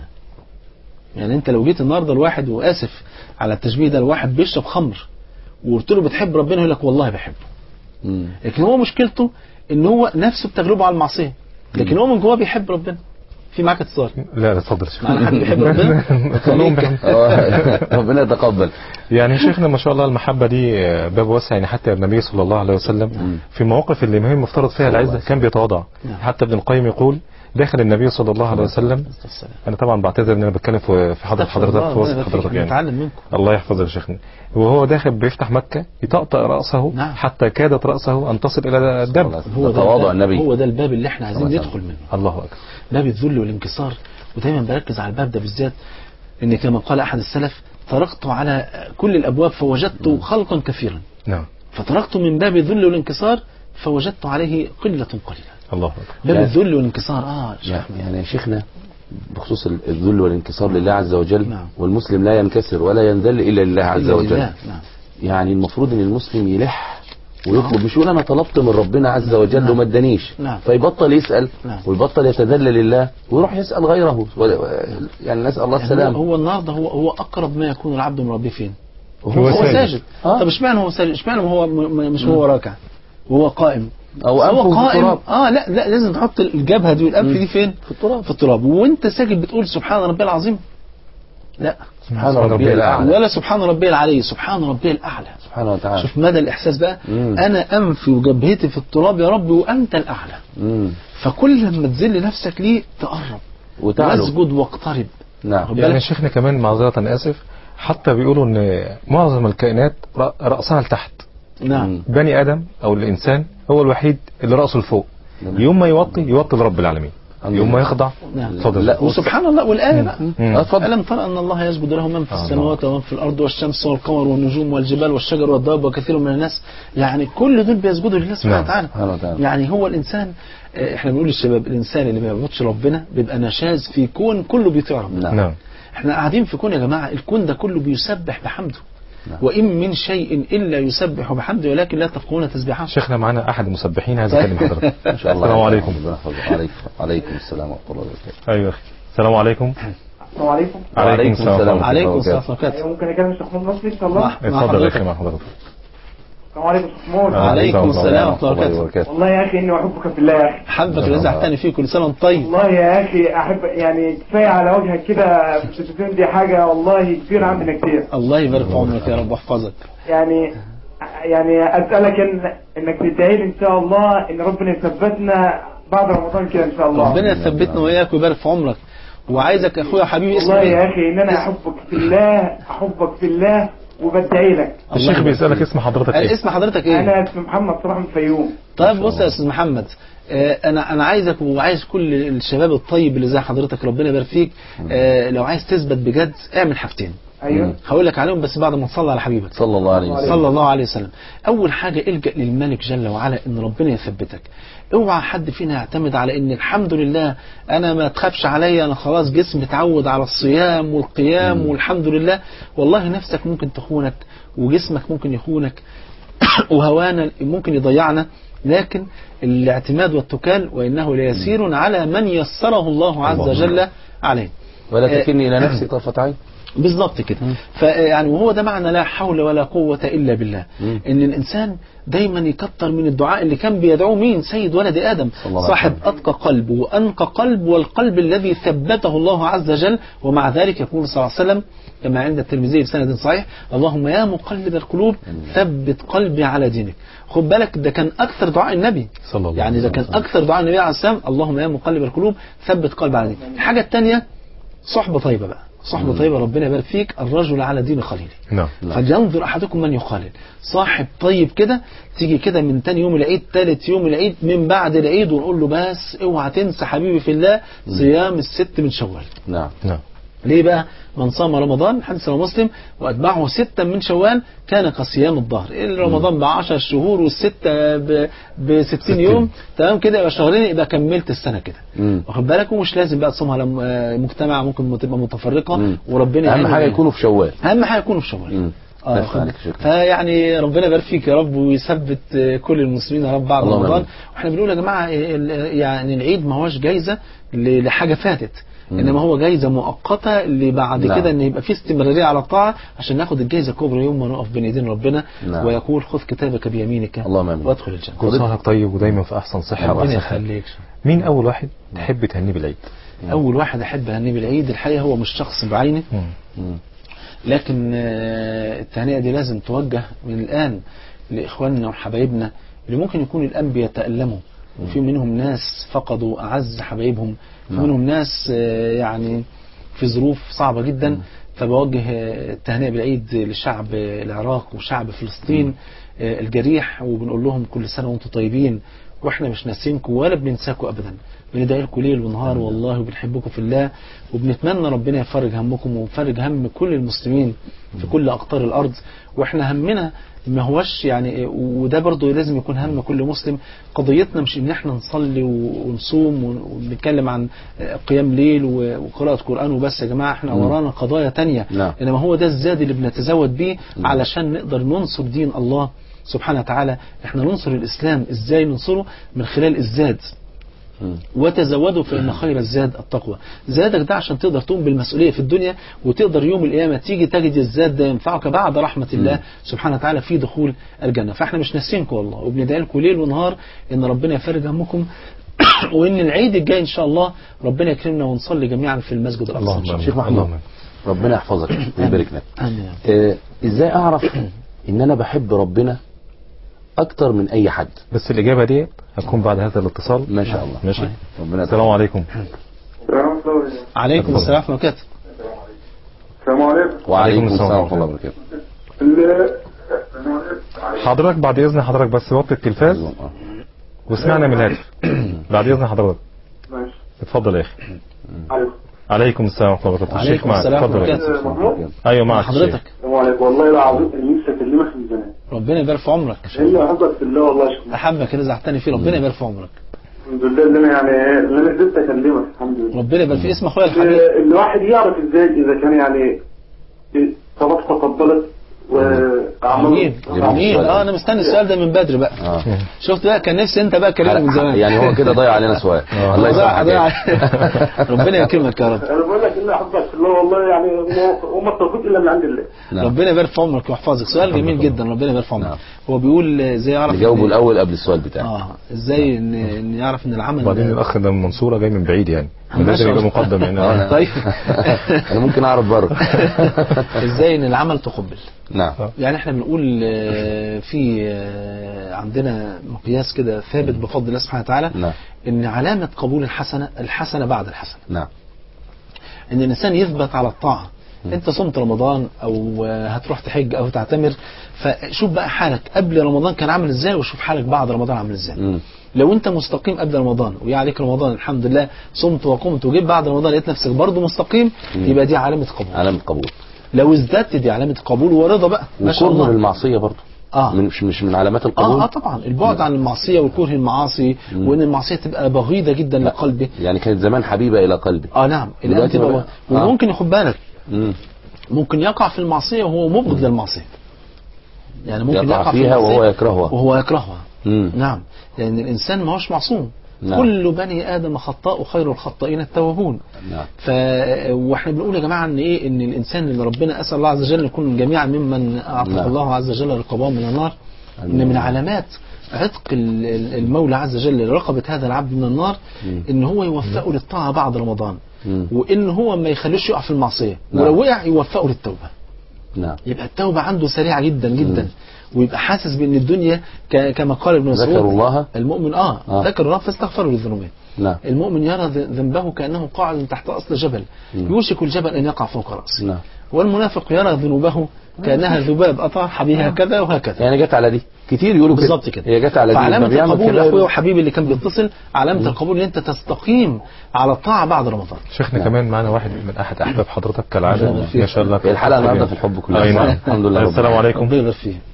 يعني انت لو جيت النهارده الواحد واسف على التشبيه ده الواحد بيشرب خمر وقلت له بتحب ربنا يقول لك والله بحبه مم. لكن هو مشكلته ان هو نفسه بتغلبه على المعصيه لكن هو من جواه بيحب ربنا في معاك اتصال لا لا اتفضل يا شيخ. معنا حد بيحب ربنا كلهم بيحبوا. آه، ربنا يتقبل يعني يا شيخنا ما شاء الله المحبة دي آه، باب واسع يعني حتى النبي صلى الله عليه وسلم في المواقف اللي مهم مفترض فيها العزة كان بيتواضع نعم. حتى ابن القيم يقول داخل النبي صلى الله عليه وسلم انا طبعا بعتذر ان انا بتكلم في في حضرة حضرتك في وسط حضرتك يعني نتعلم منكم الله يحفظك يا شيخنا وهو داخل بيفتح مكة يطأطأ رأسه نعم. حتى كادت رأسه أن تصل إلى الدم هو ده تواضع الباب- النبي هو ده الباب اللي احنا عايزين الله ندخل منه الله أكبر باب الذل والانكسار ودايما بركز على الباب ده بالذات ان كما قال احد السلف طرقت على كل الابواب فوجدت خلقا كثيرا نعم فطرقت من باب الذل والانكسار فوجدت عليه قله قليله الله أكبر باب يعني- الذل والانكسار اه شيخ يعني يعني يا شيخنا بخصوص ال- الذل والانكسار لله عز وجل نعم. والمسلم لا ينكسر ولا ينذل الا لله عز إلا وجل لله. نعم يعني المفروض ان المسلم يلح ويطلب مش يقول انا طلبت من ربنا عز وجل نعم. وما ادانيش نعم. فيبطل يسال نعم. ويبطل يتذلل لله ويروح يسال غيره ولا- يعني نسال الله يعني هو, السلامه هو النهارده هو هو اقرب ما يكون العبد من ربه فين؟ هو هو ساجد. ساجد آه. طب اشمعنى هو ساجد؟ اشمعنى هو م- م- مش هو راكع؟ وهو قائم او هو انفه في قائم التراب اه لا لا لازم تحط الجبهه دي والانف دي فين؟ في التراب في التراب وانت ساجد بتقول سبحان ربي العظيم لا سبحان ربي الاعلى ولا سبحان ربي العلي سبحان ربي الاعلى سبحانه وتعالى شوف مدى الاحساس بقى مم. انا انفي وجبهتي في التراب يا رب وانت الاعلى مم. فكل لما تذل نفسك ليه تقرب وتعالوا واسجد واقترب نعم خد يعني بالك؟ شيخنا كمان معذرة أنا آسف حتى بيقولوا ان معظم الكائنات رأ- رأسها لتحت نعم بني آدم أو الإنسان هو الوحيد اللي رأسه لفوق نعم. يوم ما يوطي يوطي لرب العالمين الحمد يوم ما لله. يخضع نعم. اتفضل لا، وسبحان الله والآية بقى مم. آه، اتفضل ألم ترى أن الله يسجد له من في آه، السماوات ومن في الأرض والشمس والقمر والنجوم والجبال والشجر والدواب وكثير من الناس يعني كل دول بيسجدوا لله سبحانه نعم. وتعالى سبحانه وتعالى. يعني هو الإنسان آه، احنا بنقول للشباب الإنسان اللي ما بيعبدش ربنا بيبقى نشاز في كون كله بيطيع ربنا نعم. نعم احنا قاعدين في كون يا جماعة الكون ده كله بيسبح بحمده نعم. وإن من شيء إلا يسبح بحمده ولكن لا تفقهون تسبيحه شيخنا معنا أحد المسبحين عايز طيب. أكلم حضرتك ما شاء الله السلام عليكم ربنا يحفظك. عليكم عليكم السلام ورحمه الله وبركاته أيوة أخي السلام عليكم السلام عليكم عليكم السلام ورحمة الله عليكم وبركاته. السلام ورحمة الله ممكن اكلم الشيخ محمود نصري ان شاء الله مع- مع اتفضل يا حضرتك. أخي مع حضرتك السلام عليكم يا شيخ محمود آه. عليكم السلام ورحمة الله وبركاته وبركاته والله يا اخي اني احبك في الله يا اخي حبك الذي اعتني فيه كل سنة وانت طيب والله يا اخي احب يعني كفايه على وجهك كده في التلفزيون دي حاجه والله كبيره عندنا كتير الله يبارك في عمرك يا رب واحفظك يعني يعني اسالك ان انك تدعي لي ان شاء الله ان ربنا يثبتنا بعد رمضان كده ان شاء الله ربنا يثبتنا وإياك ويبارك في عمرك وعايزك يا أخويا حبيبي اسمه والله إيه؟ يا اخي ان انا احبك في الله احبك في الله وبدعي لك الشيخ يبارك بيسألك فيك. اسم حضرتك آه، إيه اسم حضرتك إيه؟ انا اسمي محمد صلاح من الفيوم طيب بص يا استاذ محمد آه، انا انا عايزك وعايز كل الشباب الطيب اللي زي حضرتك ربنا يبارك فيك آه، لو عايز تثبت بجد اعمل حاجتين ايوه هقول لك عليهم بس بعد ما تصلي على حبيبك صلى الله عليه وسلم صلى الله عليه وسلم اول حاجه الجا للملك جل وعلا ان ربنا يثبتك اوعى حد فينا يعتمد على ان الحمد لله انا ما تخافش عليا انا خلاص جسمي اتعود على الصيام والقيام والحمد لله والله نفسك ممكن تخونك وجسمك ممكن يخونك وهوانا ممكن يضيعنا لكن الاعتماد والتكال وانه ليسير على من يسره الله عز الله. وجل عليه ولا تكلني الى نفسي طرفه عين بالظبط كده فيعني وهو ده معنى لا حول ولا قوة إلا بالله مم. إن الإنسان دايما يكتر من الدعاء اللي كان بيدعوه مين سيد ولد آدم صلى الله عليه صاحب وسلم. أتقى قلب وأنقى قلب والقلب الذي ثبته الله عز وجل ومع ذلك يقول صلى الله عليه وسلم كما عند الترمذي بسند صحيح اللهم يا مقلب القلوب ثبت قلبي على دينك خد بالك ده كان أكثر دعاء النبي صلى الله يعني ده كان أكثر دعاء النبي عليه السلام اللهم يا مقلب القلوب ثبت قلبي على دينك الحاجة الثانية صحبة طيبة بقى صحبة طيبة ربنا يبارك فيك الرجل على دين خليله نعم فلينظر احدكم من يخالل صاحب طيب كده تيجي كده من تاني يوم العيد تالت يوم العيد من بعد العيد ونقول له بس اوعى تنسى حبيبي في الله صيام الست من شوال نعم نعم ليه بقى من صام رمضان حديث رواه مسلم واتبعه ستا من شوال كان كصيام الظهر رمضان ب 10 شهور والستة ب ب 60 يوم تمام كده يبقى شهرين يبقى كملت السنه كده مم. واخد بالك ومش لازم بقى تصومها لم- آه، مجتمع ممكن تبقى متفرقه مم. وربنا اهم يعيننا حاجه جميعاً. يكونوا في شوال اهم حاجه يكونوا في شوال مم. اه يفتح عليك شيخ. فيعني ربنا يبارك فيك يا رب ويثبت آه، كل المسلمين يا رب بعد اللهم رمضان آمين. واحنا بنقول يا جماعه آه، ال- يعني العيد ما هوش جايزه ل- لحاجه فاتت انما هو جايزه مؤقته اللي بعد نعم. كده ان يبقى في استمراريه على الطاعه عشان ناخد الجايزه الكبرى يوم ما نقف بين ايدين ربنا نعم. ويقول خذ كتابك بيمينك اللهم آمين. وادخل الجنه كل سنة وحضرتك طيب ودايما في أحسن صحة ربنا وأحسن حال يخليك مين أول واحد تحب تهنيه بالعيد؟ اول واحد احب اهنيه بالعيد الحقيقه هو مش شخص بعينه مم. مم. لكن آه، التهنئة دي لازم توجه من الآن لإخواننا وحبايبنا اللي ممكن يكون الآن بيتألموا وفي منهم ناس فقدوا أعز حبايبهم في نعم. منهم ناس آه، يعني في ظروف صعبة جدا فبوجه آه، التهنئة بالعيد لشعب العراق وشعب فلسطين آه، الجريح وبنقول لهم كل سنة وانتم طيبين واحنا مش ناسينكم ولا بننساكم ابدا بندعي لكم ليل ونهار والله وبنحبكم في الله وبنتمنى ربنا يفرج همكم ويفرج هم كل المسلمين في كل اقطار الارض واحنا همنا ما هوش يعني وده برضه لازم يكون هم كل مسلم قضيتنا مش ان احنا نصلي ونصوم ونتكلم عن قيام ليل وقراءة قرآن وبس يا جماعة احنا مم. ورانا قضايا تانية نعم. انما هو ده الزاد اللي بنتزود بيه علشان نقدر ننصر دين الله سبحانه وتعالى احنا ننصر الاسلام ازاي ننصره من خلال الزاد مم. وتزودوا فإن خير الزاد التقوى زادك ده عشان تقدر تقوم بالمسؤولية في الدنيا وتقدر يوم القيامة تيجي تجد الزاد ده ينفعك بعد رحمة الله سبحانه وتعالى في دخول الجنة فاحنا مش ناسينكم والله وبندعي لكم ليل ونهار ان ربنا يفرج همكم وان العيد الجاي ان شاء الله ربنا يكرمنا ونصلي جميعا في المسجد الاقصى ان اللهم شاء الله شيخ محمود اللهم. ربنا يحفظك ويبارك لك آمين. آه، ازاي اعرف ان انا بحب ربنا اكتر من اي حد بس الإجابة دي هتكون بعد هذا الاتصال ما شاء الله ماشي ربنا السلام عليكم عليكم السلام ورحمة الله وبركاته السلام عليكم وعليكم عليكم السلام السلام ورحمه الله وبركاته حضرتك بعد إذن حضرتك بس وطي التلفاز آه. واسمعنا من الهاتف بعد إذن حضرتك ماشي اتفضل يا أخي عليكم عليكم السلام ورحمة الله وبركاته الشيخ عليكم معك السلام اتفضل يا أخي. وبركاته محمود أيوه معك الشيخ. حضرتك السلام عليكم والله العظيم اني نفسي اكلمك من زمان ربنا يبارك في عمرك اني احبك في الله والله يا شيخ احبك اللي زعتني فيه ربنا يبارك في عمرك الحمد لله اللي انا يعني اللي انا قدرت اكلمك الحمد لله ربنا يبارك في اسم اخويا الحبيب آه، الواحد يعرف ازاي اذا كان يعني صلاه تقبلت واعماله جميل جميل اه انا مستني السؤال ده من بدري بقى اه شفت بقى كان نفسي انت بقى تكلمه من زمان يعني هو كده ضيع علينا سؤال الله ضيع- يسامحك ضيع- يعني. ربنا يكرمك يا رب انا بقول لك اني احبك في الله والله يعني وما التوفيق الا من عند الله نعم. ربنا يبارك في عمرك ويحفظك سؤال جميل جدا ربنا يبارك في عمرك نعم. هو بيقول ازاي يعرف نجاوبه إن- الاول قبل السؤال بتاعي اه ازاي ان إن يعرف ان العمل وبعدين الأخ ده من المنصورة جاي من بعيد يعني ما لازم شاء يبقى الله. مقدم يعني طيب انا ممكن اعرف بره ازاي ان العمل تقبل نعم يعني احنا بنقول آه، في آه، عندنا مقياس كده ثابت بفضل الله سبحانه وتعالى نعم ان علامة قبول الحسنة الحسنة بعد الحسنة نعم ان الانسان يثبت على الطاعه انت صمت رمضان او آه، هتروح تحج او تعتمر فشوف بقى حالك قبل رمضان كان عامل ازاي وشوف حالك بعد رمضان عامل ازاي مم. لو انت مستقيم قبل رمضان ويا عليك رمضان الحمد لله صمت وقمت وجيت بعد رمضان لقيت نفسك برضه مستقيم يبقى دي علامه قبول علامة قبول لو ازددت دي علامه قبول ورضا بقى ما شاء وكره الله المعصية برضه اه من مش مش من علامات القبول اه اه طبعا البعد عن المعصيه وكره المعاصي وان المعصيه تبقى بغيضه جدا لقلبه يعني كانت زمان حبيبة الى قلبي اه نعم الان دلوقتي تبقى ما بقى- آه. وممكن ياخد بالك مم. ممكن يقع في المعصية وهو مبغض للمعصية يعني ممكن يقع يقع, في فيها المعصية وهو يكرهها. وهو يكرهها مم. نعم لأن الإنسان ما هوش معصوم نعم. كل بني آدم خطاء خير الخطائين التوابون نعم ف واحنا بنقول يا جماعه ان ايه ان الانسان اللي ربنا اسال الله عز وجل يكون جميعا ممن اعطاه نعم. الله عز وجل رقابهم من النار آمين. ان من علامات عتق ال- ال- المولى عز وجل لرقبه هذا العبد من النار مم. ان هو يوفقه للطاعه بعد رمضان مم. وان هو ما يخلوش يقع في المعصيه نعم. ولو وقع يوفقه للتوبه نعم يبقى التوبة عنده سريعة جدا جدا ويبقى حاسس بأن الدنيا ك- كما قال ابن مسعود ذكروا الله المؤمن اه, آه. ذكر الله فاستغفروا لذنوبه نعم المؤمن يرى ذ- ذنبه كأنه قاعد تحت أصل جبل يوشك الجبل أن يقع فوق رأسه نعم والمنافق يرى ذنوبه كأنها ذباب أطاح به هكذا وهكذا يعني جت على دي كتير يقولوا كده بالظبط كده هي جت على دي فعلامة لما بيعمل القبول كده أخويا وحبيبي اللي كان بيتصل علامة القبول ان أنت تستقيم على الطاعة بعد رمضان شيخنا نعم. كمان معنا واحد من أحد أحباب حضرتك كالعادة ما شاء الله هي الحلقة النهارده في الحب كلها أي نعم الحمد لله رب السلام العالمين. عليكم ربنا يبارك فيه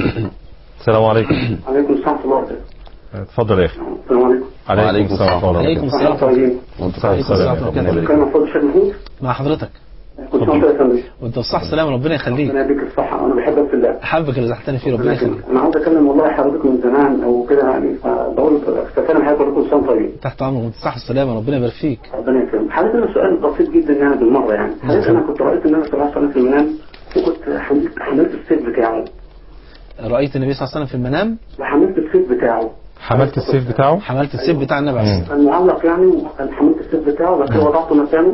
السلام عليكم عليكم السلام ورحمه الله وبركاته اتفضل يا أخي السلام عليكم عليكم السلام ورحمة الله عليكم وبركاته السلام طيبين وانت عليكم طيب السلام ربنا ورحمة يبارك كان المفروض الشيخ محمود مع حضرتك كنت سنة وانت طيب وانت بصح سلام ربنا يخليك ربنا يديك الصحة أنا بحبك في الله حبك اللي زحتني فيه ربنا يخليك أنا عاوز أكلم والله حضرتك من زمان أو كده يعني فبقول استفهم حضرتك كل سنة طيب تحت امرك وانت صح السلامه ربنا يبارك فيك ربنا يكرمك حضرتك أنا سؤال بسيط جدا يعني بالمرة يعني حضرتك أنا كنت رأيت النبي صلى الله عليه وسلم في المنام وكنت حملت حملت السيف بتاعه رايت النبي صلى الله عليه وسلم في المنام وحملت السيف بتاعه حملت السيف بتاعه حملت السيف بتاع النبي عليه الصلاه كان معلق يعني وكان حملت السيف بتاعه بس وضعته مكانه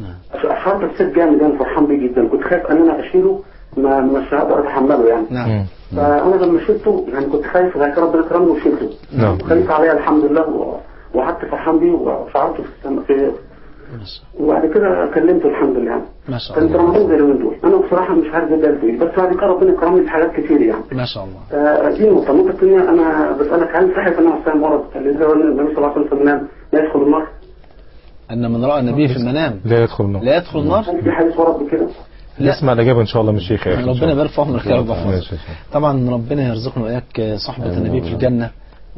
أشعرت السيف جامد أنا فرحان بيه جدا كنت خايف أن أنا أشيله ما مش هقدر أتحمله يعني نعم مم. فانا لما شلته يعني كنت خايف بعد كده ربنا كرمني وشلته نعم. خايف عليا الحمد لله و- وقعدت فرحان بيه وشعرته في السما في ما شاء- وبعد كده كلمته الحمد لله يعني ما شاء كانت الله رمضان زي اليومين دول انا بصراحه مش عارف ايه ده ايه بس بعد كده ربنا كرمني في حاجات كتير يعني ما شاء الله آه، دي نقطه النقطه الثانيه انا بسالك هل صحيح ان انا سام ورد اللي زي النبي صلى الله عليه وسلم في المنام لا يدخل النار ان من راى النبي في المنام لا يدخل النار لا يدخل النار هل في حديث ورد بكده؟ لا. نسمع الإجابة إن شاء الله من الشيخ يا أخي إن شاء ربنا الله. يبارك في عمرك يا رب يحفظك ماشي يا شيخ. طبعا ربنا يرزقنا واياك صحبة النبي في الجنة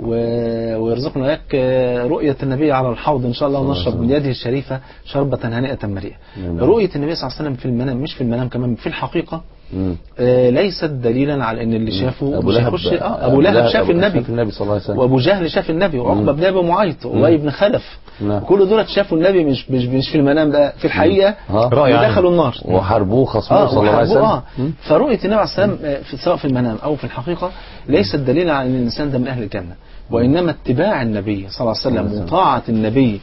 و- ويرزقنا واياك رؤية النبي على الحوض ان شاء الله ونشرب من يده الشريفة شربة هنيئة مريئة رؤية النبي صلى الله عليه وسلم في المنام مش في المنام كمان في الحقيقة مم. آه، ليست دليلا على ان اللي شافه أبو مش لهب هيخش آه، ابو لهب شاف النبي شاف النبي صلى الله عليه وسلم وابو جهل شاف النبي وعقبه بن ابي معيط وابي بن خلف نعم. كل دول شافوا النبي مش مش مش في المنام ده في الحقيقه ها. رأي عام. ودخلوا النار وحاربوه خصموه اه صلى الله عليه وحاربوه، وسلم اه مم. فرؤيه النبي عليه السلام آه، في سواء في المنام او في الحقيقه ليست دليلا على ان الانسان ده من اهل الجنه وانما اتباع النبي صلى الله عليه وسلم وطاعه النبي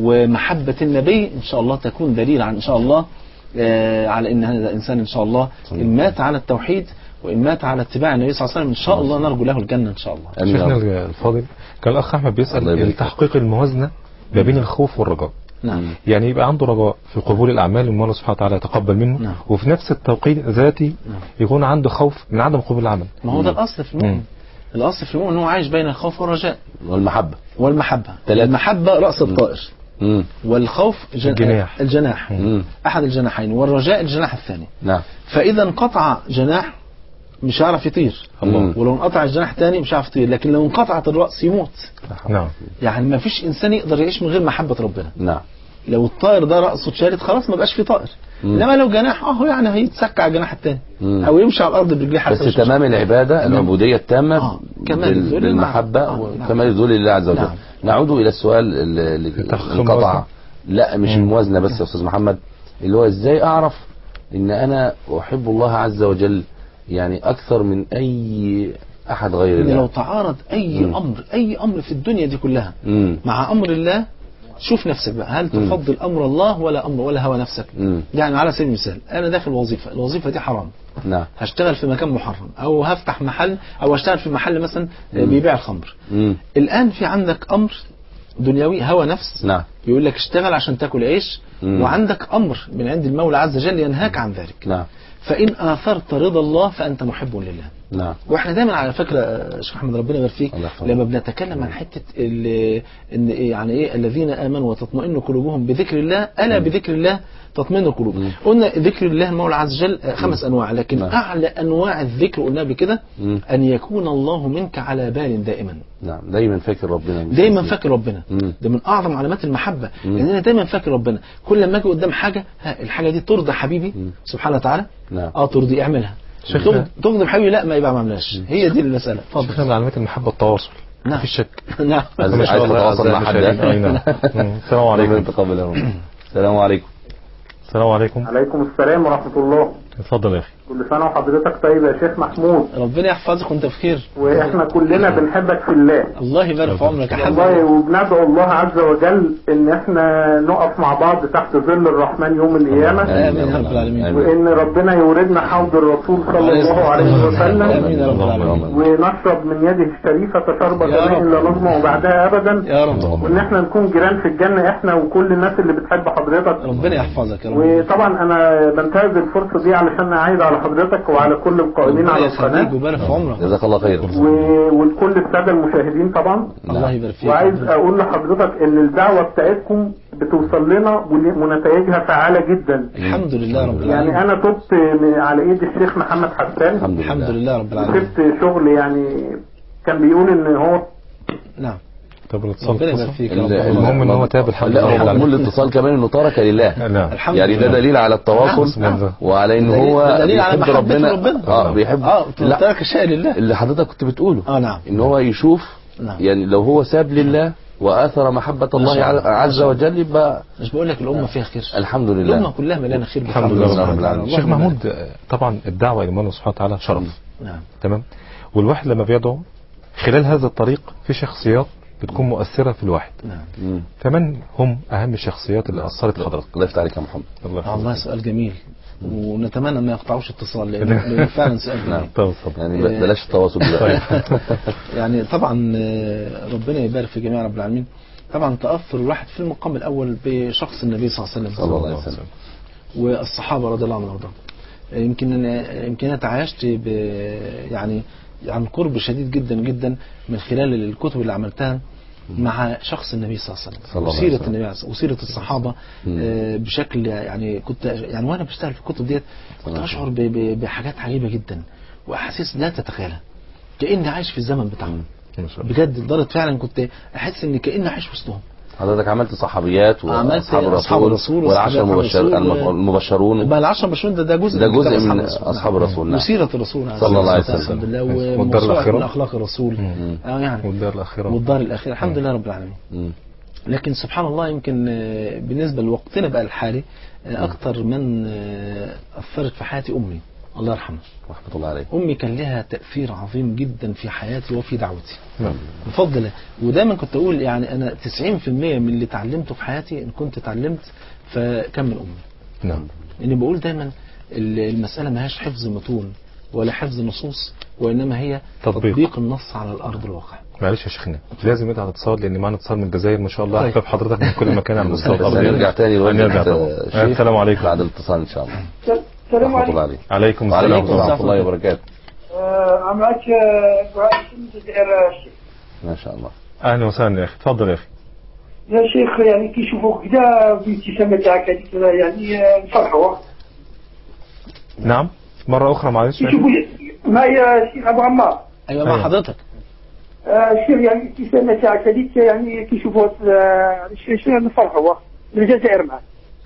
ومحبه النبي ان شاء الله تكون دليل عن ان شاء الله آه، على ان هذا الانسان ان شاء الله ان مات على التوحيد وان مات على اتباع النبي صلى الله عليه وسلم ان شاء الله نرجو له الجنه ان شاء الله آمين يا شيخنا رب. الفاضل كان الأخ أحمد الله بيسأل يبارك فيك. تحقيق الموازنة ما بين الخوف والرجاء نعم يعني يبقى عنده رجاء في قبول الأعمال وإن الله سبحانه وتعالى يتقبل منه نعم. وفي نفس التوقيت ذاتي نعم. يكون عنده خوف من عدم قبول العمل ما هو ده الاصل في المؤمن مم. الاصل في المؤمن ان هو عايش بين الخوف والرجاء والمحبة والمحبه ثلاثة. المحبه راس الطائر مم. والخوف جن... الجناح. الجناح مم. احد الجناحين والرجاء الجناح الثاني نعم فاذا انقطع جناح مش هيعرف يطير الله. ولو انقطع الجناح الثاني مش هيعرف يطير لكن لو انقطعت الراس يموت نعم يعني ما فيش انسان يقدر يعيش من غير محبه ربنا نعم لو الطائر ده راسه اتشالت خلاص ما بقاش في طائر انما لو جناح اهو يعني هيتسكع على الجناح الثاني مم. او يمشي على الارض برجليه حتى بس مش تمام العبادة العبودية التامة آه، كمال بال- الذل بالمحبة مع- آه، وكمال الذل لله عز وجل نعم. نعود إلى السؤال اللي اللي تحقيق انقطع الموازنة. لا مش الموازنة بس يا أستاذ محمد اللي هو إزاي أعرف إن أنا أحب الله عز وجل يعني أكثر من أي أحد غير ان لو الله تعارض اي مم. امر اي امر في الدنيا دي كلها مم. مع امر الله شوف نفسك بقى هل مم. تفضل امر الله ولا امر ولا هوى نفسك مم. يعني على سبيل المثال انا داخل وظيفه الوظيفه دي حرام نعم هشتغل في مكان محرم او هفتح محل او هشتغل في محل مثلا آه، بيبيع الخمر مم. الان في عندك امر دنيوي هوى نفس نعم يقول لك اشتغل عشان تاكل عيش مم. وعندك امر من عند المولى عز وجل ينهاك عن ذلك نعم فان اثرت رضا الله فانت محب لله نعم واحنا دايما على فكره آه، شيخ احمد ربنا يبارك فيك الله يحفظك. لما بنتكلم عن حته ال- ان إيه يعني ايه الذين امنوا وتطمئن قلوبهم بذكر الله الا بذكر الله تطمئن القلوب مم. قلنا ذكر الله المولى عز وجل آه، خمس انواع لكن نعم. اعلى انواع الذكر قلنا بكده مم. ان يكون الله منك على بال دائما نعم دايما فاكر ربنا مش دايما نسيه. فاكر ربنا مم. ده من اعظم علامات المحبه مم. لان انا دايما فاكر ربنا كل لما اجي قدام حاجه ها الحاجه دي ترضى حبيبي مم. سبحانه وتعالى نعم. اه ترضي اعملها شيخ- تغضب- تغضب حبيبي لا ما يبقى ما عملهاش هي دي المساله اتفضل شيخنا من علامات المحبة التواصل نعم. مفيش شك نعم عايز ما شاء الله تتواصل مع أعزائي حد المشاهدين. أي نعم. مم. السلام ربنا عليكم يتقبل يا رب. السلام عليكم السلام عليكم عليكم السلام ورحمة الله اتفضل يا أخي كل سنة وحضرتك طيب يا شيخ محمود ربنا يحفظك وانت بخير واحنا كلنا بنحبك في الله الله يبارك في عمرك يا والله حبيبي وبندعو الله عز وجل ان احنا نقف مع بعض تحت ظل الرحمن يوم القيامة آمين يا رب العالمين. آمين. وان ربنا يوردنا حوض الرسول صلى الله عليه وسلم امين يا رب اللهم العالمين ونشرب من يده الشريفة شربة يا رب. ماء لا نظمأ بعدها ابدا يا رب وان احنا نكون جيران في الجنة احنا وكل الناس اللي بتحب حضرتك ربنا يحفظك يا رب وطبعا انا بنتهز الفرصة دي علشان اعيد على حضرتك وعلى كل القائمين ربنا على يخليك القناة ويبارك في عمرك جزاك الله خير و- ولكل السادة المشاهدين طبعا الله يبارك فيك وعايز اقول لحضرتك ان الدعوة بتاعتكم بتوصل لنا ون- ونتائجها فعالة جدا الحمد لله رب يعني العالمين انا تبت من- على ايد الشيخ محمد حسان الحمد لله الحمد لله رب العالمين وسبت شغل يعني كان بيقول ان هو نعم طب الاتصال ربنا اتصل؟ يبارك فيك يا ال- رب ال- المهم إن هو تاب الحمد لا لله رب هو العالمين. مضمون الاتصال كمان انه ترك لله نعم الحمد يعني ده لله. دليل على التواصل نعم. وعلى ان دليل- هو ده دليل على بيحب محبته ربنا ربنا. اه بيحب اه لا ترك الشيء لله اللي حضرتك كنت بتقوله اه نعم ان هو يشوف نعم. يعني لو هو ساب لله واثر محبه الله شاء الله. عز ما شاء وجل يبقى مش بقول لك الامه فيها خير الحمد الامه لله كلها مليانه خير الحمد بفضل لله الله رب سبحانه العالمين. وتعالى. شيخ اللهم محمود آه، طبعا الدعوة إلى الله سبحانه وتعالى شرف بارك. نعم تمام والواحد لما بيدعو خلال هذا الطريق في شخصيات بتكون مؤثرة في الواحد نعم مم. فمن هم أهم الشخصيات اللي أثرت في حضرتك الله يفتح عليك يا محمد الله آه، والله يحفظك. سؤال جميل ونتمنى ما يقطعوش اتصال لانه لأنه فعلا سؤال نعم. جميل طب اتفضل يعني ب- بلاش التواصل دلوقتي يعني طبعا آه، ربنا يبارك في جميع رب العالمين طبعا تاثر الواحد في المقام الاول بشخص النبي صلى الله عليه وسلم صلى الله عليه وسلم والصحابه رضي الله عنهم وارضاهم يمكن أنا يمكن انا تعايشت ب يعني عن قرب شديد جدا جدا من خلال الكتب اللي عملتها مع شخص النبي صلى الله عليه وسلم صلى الله عليه وسيرة وسلم. النبي عليه الصلاة- وسيرة الصحابة مم. آه، بشكل يعني كنت يعني وانا بشتغل في الكتب ديت كنت الله اشعر ب- ب- بحاجات عجيبة جدا واحاسيس لا تتخيلها كاني عايش في الزمن بتاعهم ما شاء الله بجد لدرجة فعلا كنت احس ان كاني عايش وسطهم حضرتك عملت صحابيات عملت واصحاب أصحاب الرسول الرسول والعشر وأصحاب المبشر الرسول المف- و- المبشرون بقى العشرة بشرون ده ده جزء ده من كتاب جزء من الرسول. أصحاب نعم. الرسول، نعم. وسيرة الرسول عليه صلى الله عليه الصلاة والسلام. وسلم. الحمد لله والدار وموسوعة الآخرة. من أخلاق الرسول مم. اه يعني والدار الأخيرة والدار الأخيرة الحمد لله رب العالمين مم. لكن سبحان الله يمكن آه، بالنسبة لوقتنا بقى الحالي آه، أكتر من آه، أثرت في حياتي أمي الله يرحمها رحمه الله عليه أمي كان لها تأثير عظيم جدا في حياتي وفي دعوتي نعم بفضل الله ودايما كنت أقول يعني أنا 90% من اللي اتعلمته في حياتي إن كنت اتعلمت فكان من أمي نعم اني بقول دايما ال- المسألة ما هيش حفظ متون ولا حفظ نصوص وإنما هي تطبيق. تطبيق النص على الأرض الواقع معلش يا شيخنا لازم ندعي اتصال لان معنا اتصال من الجزائر ما شاء الله طيب. احباب حضرتك من كل مكان على مستوى بس الارض هنرجع تاني لوجه هنرجع طبعا. الشيخ السلام عليكم بعد الاتصال ان شاء الله السلام رحمه الله عليكم عليه عليكم السلام وعليكم السلام. ورحمه الله وبركاته آه، معك آه، دعاء من الجزائر آه، الشيخ ما شاء الله اهلا وسهلا يا اخي تفضل يا اخي يا شيخ يعني كي يشوفوك كذا بابتسامة تاعك هذيك يعني آه، نفرحوا نعم مره اخرى معلش يا أخي. يشوفوا ما يا شيخ ابو عمار أيوة مع أيوة. حضرتك آه، الشيخ يعني الابتسامة تاعك هذيك يعني كي يشوفوك آه، الشيخ نفرحوا من الجزائر معك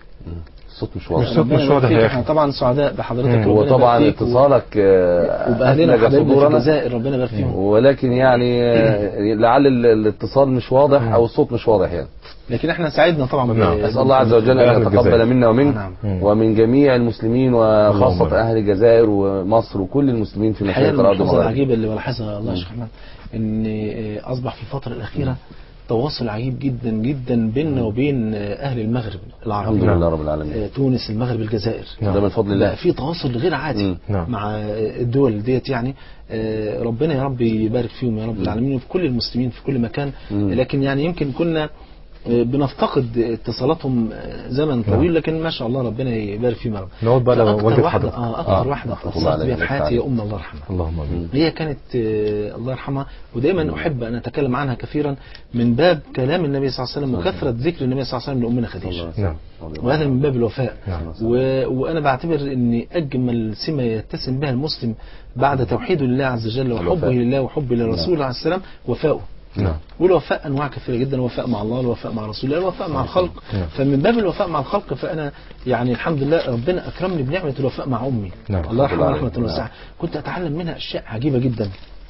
الصوت مش مش واضح صوت مش واضح يا احنا أخي. طبعا سعداء بحضرتك مم. هو ربنا طبعا يبارك فيك و- اتصالك آه، وبأهلنا أثلج وحبايبنا في صدورنا الجزائر ربنا يبارك فيهم ولكن يعني آه، لعل ال- الاتصال مش واضح او الصوت مش واضح يعني لكن احنا سعدنا طبعا ب- نعم. اسال الله عز وجل بأهل ان يتقبل الجزائر. منا ومنك نعم. مم. ومن جميع المسلمين اللهم وخاصه آمين. اهل الجزائر ومصر وكل المسلمين في الحقيقة مشارق الارض الملحوظة ومغاربها العجيبة اللي بلاحظها الله يا شيخ أحمد إن آه، أصبح في الفترة الأخيرة تواصل عجيب جدا جدا بيننا وبين آه، أهل المغرب العربي الحمد نعم. لله رب العالمين آه، تونس المغرب الجزائر نعم. ده من فضل بقى الله في تواصل غير عادي مم. نعم. مع آه، الدول ديت يعني آه، ربنا يا رب يبارك فيهم يا رب العالمين وفي كل المسلمين في كل مكان مم. لكن يعني يمكن كنا آه، بنفتقد اتصالاتهم آه، زمن طويل لكن ما شاء الله ربنا يبارك فيهم يا رب نقعد بقى فأكتر لوالدة واحدة حضرتك اه اكتر آه، واحدة رحمة الله اتأثرت بيها في عليها، حياتي هي عليها. ام الله يرحمها اللهم امين هي كانت آه، الله يرحمها ودايما احب ان اتكلم عنها كثيرا من باب كلام النبي صلى الله عليه وسلم وكثره ذكر النبي صلى الله عليه وسلم لامنا خديجه نعم وهذا من باب الوفاء نعم. و... وانا بعتبر ان اجمل سمه يتسم بها المسلم بعد توحيده لله عز وجل وحبه الوفاء. لله وحبه للرسول عليه السلام وفاؤه نعم والوفاء انواع كثيره جدا الوفاء مع الله الوفاء مع رسول الله الوفاء مع الخلق نعم. فمن باب الوفاء مع الخلق فانا يعني الحمد لله ربنا اكرمني بنعمه الوفاء مع امي نعم. الله يرحمها الحمد لله. رحمه واسعه كنت اتعلم منها اشياء عجيبه جدا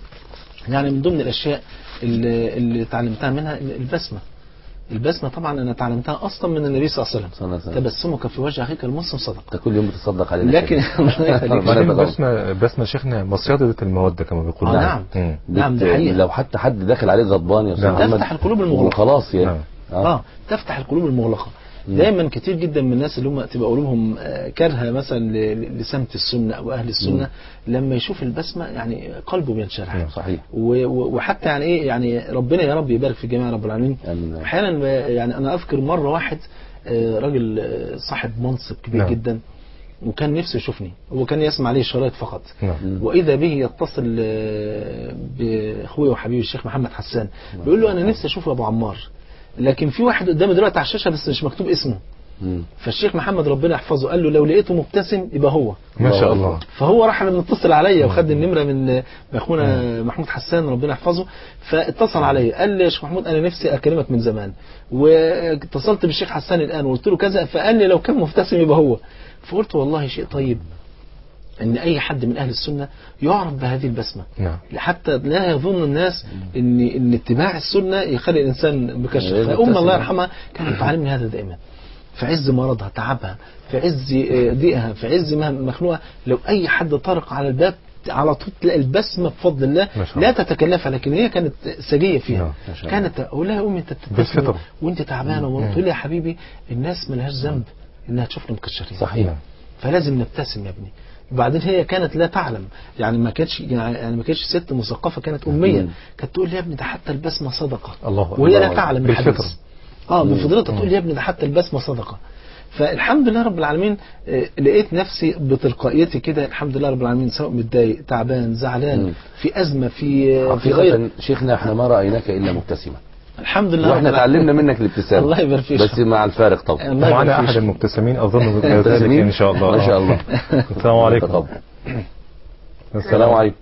يعني من ضمن الاشياء اللي, اللي تعلمتها منها البسمه البسمه طبعا انا تعلمتها اصلا من النبي صلى الله عليه صلى الله عليه وسلم وسلم. تبسمك في وجه اخيك المسلم صدقه انت كل يوم بتصدق علينا لكن الله يخليك. ربنا عشان يتقبل. بسمة بسمة شيخنا مصيدة المودة كما بيقول آه، نعم. مم. نعم بت- ده حقيقة لو حتى حد داخل عليه غضبان يا استاذ نعم. محمد تفتح القلوب المغلقة. وخلاص يعني نعم. اه تفتح القلوب المغلقه دايما كتير جدا من الناس اللي هم تبقى قلوبهم آه، كارهه مثلا ل- لسمت السنه او اهل السنه لما يشوف البسمه يعني قلبه بينشرح نعم، صحيح و- و- وحتى يعني ايه يعني ربنا يا رب يبارك في جميع رب العالمين آمين. احيانا ب- يعني انا اذكر مره واحد آه، راجل آه، صاحب منصب كبير نعم. جدا وكان نفسه يشوفني هو كان يسمع لي شرايط فقط نعم واذا به يتصل آه، باخوي وحبيبي الشيخ محمد حسان بيقول له انا نفسي اشوف ابو عمار لكن في واحد قدامي دلوقتي على الشاشه بس مش مكتوب اسمه مم. فالشيخ محمد ربنا يحفظه قال له لو لقيته مبتسم يبقى هو ما شاء الله الله فهو راح متصل عليا وخد النمره من اخونا محمود حسان ربنا يحفظه فاتصل عليا قال لي يا شيخ محمود انا نفسي اكلمك من زمان واتصلت بالشيخ حسان الان وقلت له كذا فقال لي لو كان مبتسم يبقى هو فقلت والله شيء طيب ان اي حد من اهل السنه يعرف بهذه البسمه نعم حتى لا يظن الناس ان ان اتباع السنه يخلي الانسان مكشف غير فام مبتسم. الله يرحمها كانت تعلمني هذا دائما في عز مرضها تعبها في عز آه، ضيقها في عز ما مخنوقها لو اي حد طرق على الباب على طول تلاقي البسمه بفضل الله ما شاء لا الله. تتكلفها لكن هي كانت سجيه فيها نعم، ما شاء الله. كانت اقول لها يا امي انت بتبتسم بالفطرة. وانت تعبانه مم. تقول لي يا حبيبي الناس ملهاش ذنب انها تشوفنا مكشرين صحيح فلازم نبتسم يا ابني وبعدين هي كانت لا تعلم يعني ما كانتش يعني ما كانتش ست مثقفه كانت اميه مم. كانت تقول لي يا ابني ده حتى البسمه صدقه الله وهي الله لا تعلم بالفطرة. الحديث اه بفطرتها تقول لي يا ابني ده حتى البسمه صدقه فالحمد لله رب العالمين آه، لقيت نفسي بتلقائيتي كده الحمد لله رب العالمين سواء متضايق تعبان مم. زعلان في ازمه في آه، في غير حقيقة شيخنا احنا ما رأيناك إلا مبتسما الحمد لله واحنا رب العالمين. تعلمنا منك الابتسامة الله يبارك فيك. بس مع الفارق طبعا الله يبارك ومعنا فيك. احد المبتسمين اظن ذلك مبتسمين؟ ان شاء الله ما شاء الله السلام عليكم تقبل. السلام عليكم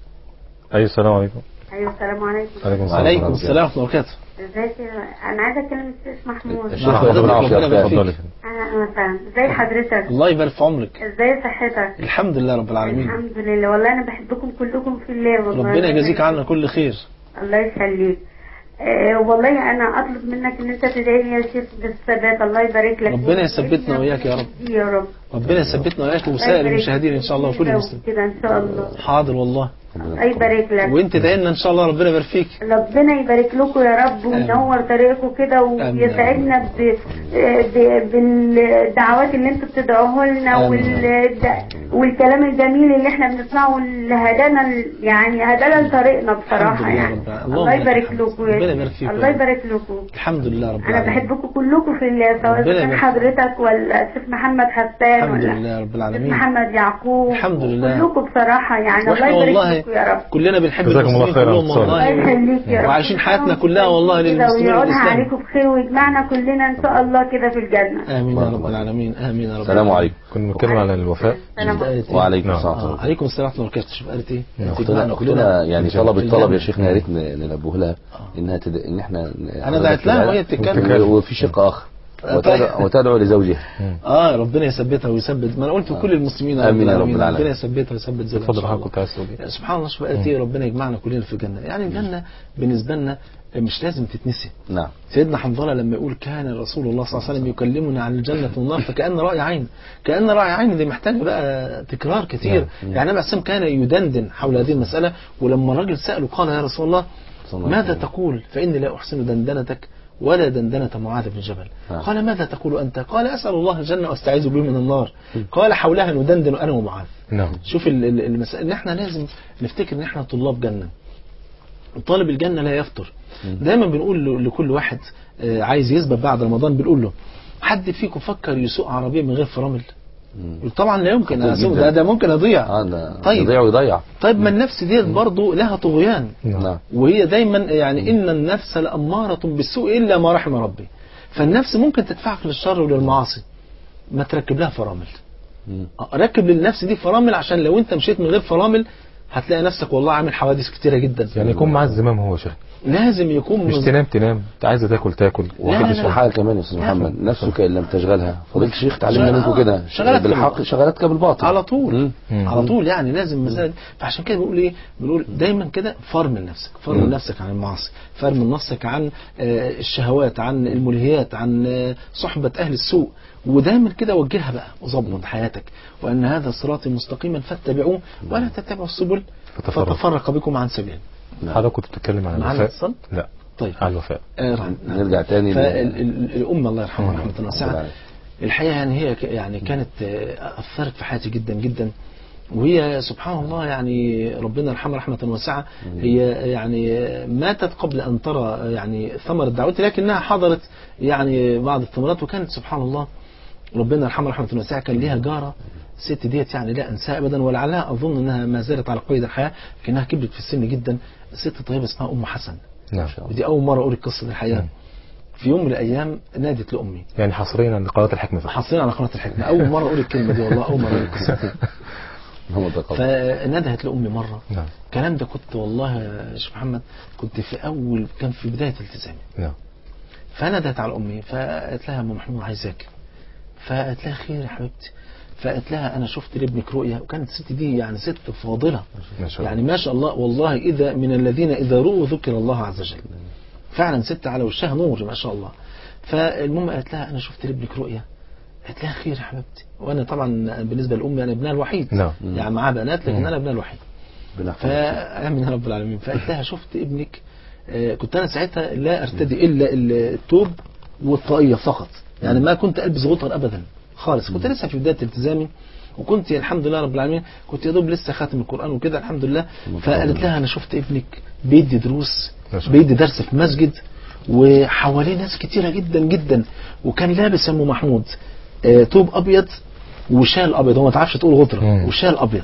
اي السلام عليكم ايوه السلام عليكم عليكم السلام عليكم السلام ورحمه الله وبركاته ازيك يا- انا عايزه اكلم الشيخ محمود الشيخ نعم، ربنا يعافيك. ربنا يبارك اتفضلي فيك. اهلا وسهلا ازي حضرتك الله يبارك في عمرك ازاي صحتك الحمد لله رب العالمين الحمد لله والله انا بحبكم كلكم في الله والله ربنا يجازيك عنا كل خير الله يخليك آه والله انا اطلب منك ان انت تدعي لي يا شيخ بالثبات الله يبارك لك ربنا يثبتنا وإياك يا رب. يا رب ربنا يثبتنا وإياك الله وسائر يبارك المشاهدين إن شاء الله وكل كده مسلم كده ان شاء الله حاضر والله الله يبارك لك وانت دعينا ان شاء الله ربنا يبارك فيك ربنا يبارك لكم يا رب وينور طريقكم كده ويسعدنا ب... ب... بالدعوات اللي انتوا بتدعوه لنا آمين. وال... والكلام الجميل اللي احنا بنسمعه اللي هدانا ال- يعني هدانا لطريقنا بصراحه الحمد لله يعني رب العالمين. الله اللهم يبارك لك لكم الحمد. يا ربنا شيخ. يبارك فيك الله يا رب. يبارك لكم الحمد لله رب انا العالمين بحبكم كلكم في الله سواء ربنا كان يبارك حضرتك ولا الشيخ محمد حسان الحمد ولا لله رب الشيخ العالمين محمد يعقوب الحمد لله. كلكم بصراحه يعني الله واحنا يبارك والله لكم يا رب كلنا بنحب جزاكم الله المسلمين خيرا كلهم أستاذ. الله والله يخليك يا رب وعايشين حياتنا كلها والله كده للمسلمين ويعودها والإسلام عليكم بخير ويجمعنا كلنا ان شاء الله كده في الجنه آمين يا رب العالمين آمين يا رب السلام عليكم كنا بنتكلم على الوفاء سلام شفت قالت إيه؟ وعليكم نعم. السلام آه. ورحمة الله. عليكم السلام ورحمة الله وبركاته شوف قالت ايه اختنا تجمعنا اختنا يعني في طلبت الجنة. طلب يا شيخنا يا ريت ن- ننبه لها انها تد... ان احنا أنا دعيت لها وهي بتتكلم. و- وفي شق اخر آه، وتدعو, طيب. وتدعو لزوجها اه ربنا يثبتها ويثبت ما انا قلت كل المسلمين يا آمين يا رب ربنا العالمين. يثبتها ويثبت زوجها إن اتفضل شاء حضرتك الله. كنت عايز تقول ايه سبحان الله شوف قالت ايه ربنا يجمعنا كلنا في الجنه يعني الجنه بالنسبه لنا مش لازم تتنسي نعم سيدنا حنظله لما يقول كان رسول الله صلى الله عليه وسلم يكلمنا عن الجنه والنار فكان راي عين كان راي عين دي محتاجه بقى تكرار كتير يعني النبي عليه كان يدندن حول هذه المساله ولما الراجل ساله قال يا رسول الله صلى الله ماذا عليه وسلم. تقول فاني لا احسن دندنتك ولا دندنة معاذ بن جبل نعم. قال ماذا تقول أنت قال أسأل الله الجنة واستعيذ به من النار قال حولها ندندن أنا ومعاذ نعم شوف ال- ال- المسألة ان احنا لازم نفتكر ان احنا طلاب جنة طالب الجنة لا يفطر دايما بنقول له- لكل واحد آه، عايز يثبت بعد رمضان بنقول له حد فيكم فكر يسوق عربية من غير فرامل يقول طبعا لا يمكن خطير أسوق جدا. ده, ده ممكن اضيع اه ده طيب. يضيع ويضيع طيب ما النفس ديت برضه لها طغيان نعم وهي دايما يعني ان النفس لأمارة بالسوء الا ما رحم ربي فالنفس ممكن تدفعك للشر وللمعاصي ما تركب لها فرامل مم. ركب للنفس دي فرامل عشان لو انت مشيت من غير فرامل هتلاقي نفسك والله عامل حوادث كتيرة جدا يعني يكون معاه الزمام هو شيخ لازم يكون مش مز- تنام تنام انت عايزه تاكل تاكل لا، وحاجة لا، لا. حاجة كمان يا استاذ محمد نفسك ان لم تشغلها فضيلة الشيخ تعلمنا شغل- منكم آه، كده شغلاتك بالحق بالباطل. شغلاتك بالباطل على طول مم. مم. على طول يعني لازم المسألة دي فعشان كده بنقول ايه بنقول دايما كده فرمل نفسك فرمل مم. نفسك عن المعاصي فرمل نفسك عن آه، الشهوات عن الملهيات عن آه، صحبة اهل السوء ودايما كده وجهها بقى وظبط حياتك وان هذا صراطي مستقيما فاتبعوه ولا تتبعوا السبل فتفرق. فتفرق بكم عن سبيل حضرتك كنت بتتكلم عن معانا الوفاء اتصال؟ لا طيب على الوفاء آه، نعم. نرجع تاني ل- فالأم الله يرحمها رحمة ربنا واسعة يعلم. الحقيقة يعني هي ك- يعني كانت آه، أثرت في حياتي جدا جدا وهي سبحان الله يعني ربنا يرحمها رحمة واسعة هي يعني آه، ماتت قبل أن ترى آه، يعني ثمرة دعوتها لكنها حضرت يعني بعض الثمرات وكانت سبحان الله ربنا يرحمها رحمة واسعة كان ليها جارة الست ديت يعني لا انساها ابدا ولعلها اظن انها ما زالت على قيد الحياه لكنها كبرت في السن جدا ست طيبه اسمها ام حسن نعم ودي اول مره اقول القصه دي الحقيقه في يوم من الايام نادت لامي يعني حصريا عند قناه الحكمه فقط. حاصلين على قناه الحكمه اول مره اقول الكلمه دي والله اول مره اقول القصه دي هو ده قصد. فندهت لامي مره نعم الكلام ده كنت والله يا شيخ محمد كنت في اول كان في بدايه التزامي نعم فندهت على امي فقالت لها يا ام محمود عايزاك فقالت لها خير يا حبيبتي فقالت لها انا شفت لابنك رؤيا وكانت الست دي يعني ست فاضله ما شاء الله يعني ما شاء الله والله اذا من الذين اذا رؤوا ذكر الله عز وجل فعلا ست على وشها نور ما شاء الله فالمهم قالت لها انا شفت لابنك رؤيا قالت لها خير يا حبيبتي وانا طبعا بالنسبه لامي انا ابنها الوحيد نعم. يعني معاها بنات لكن مم. انا ابنها الوحيد ربنا يحفظك. فامين يا رب العالمين فقلت لها شفت ابنك آه، كنت انا ساعتها لا ارتدي الا الثوب والطاقيه فقط يعني ما كنت البس غطر ابدا خالص كنت لسه في بدايه التزامي وكنت الحمد لله رب العالمين كنت يا دوب لسه خاتم القران وكده الحمد لله فقالت لها انا شفت ابنك بيدي دروس ما شاء الله. بيدي درس في مسجد وحواليه ناس كتيره جدا جدا وكان لابس يا ام محمود آه، توب ابيض وشال ابيض هو ما تعرفش تقول غطره مم. وشال ابيض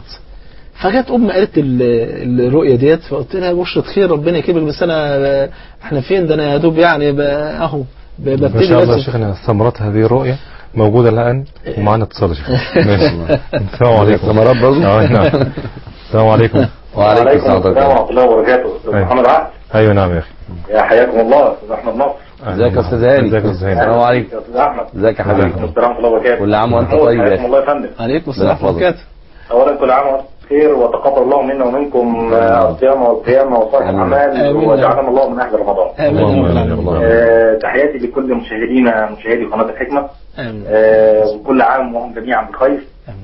فجت ام قالت ال- الرؤيه ديت فقلت لها بشرة خير ربنا يكرمك بس انا احنا فين ده انا يا دوب يعني ب- اهو ب- ما ببتدي شاء الله يا بس شيخنا ثمرات هذه الرؤية موجودة الآن ومعنا اتصال يا شيخ ماشي السلام عليكم ثمرات برضو؟ اه نعم السلام عليكم وعليكم السلام السلام ورحمه الله وبركاته استاذ أيوة. محمد عبد ايوه نعم يا اخي يا حياكم الله استاذ احمد نصر ازيك يا استاذ هاني ازيك يا استاذ هاني السلام عليكم يا استاذ احمد ازيك يا حبيبي وعليكم السلام ورحمه الله وبركاته كل عام وأنت محمود، طيب يا حياكم أخي. الله يا فندم عليكم السلام ورحمه الله يحفظك. وبركاته اولا كل عام وانتم بخير وتقبل الله منا ومنكم آه، الصيام والقيام وصالح آمين. الاعمال آمين. وجعلنا الله من اهل رمضان امين يا رب اللهم آمين يا العالمين رب. آه، تحياتي لكل مشاهدينا مشاهدي قناه الحكمه امين آه، وكل عام وهم جميعا بخير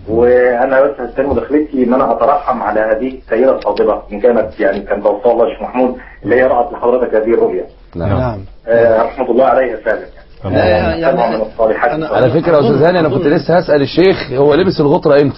وانا بس هستلم مداخلتي ان انا اترحم على هذه السيده الفاضله ان كانت يعني كان توفاها الله الشيخ محمود اللي هي رأت لحضرتك هذه الرؤيا نعم نعم آه، رحمه الله عليها فعلا يعني لا يعني طبعا من الصالحات أنا- على فكرة يا استاذ هاني انا كنت لسه هسأل الشيخ هو لبس الغطرة امتى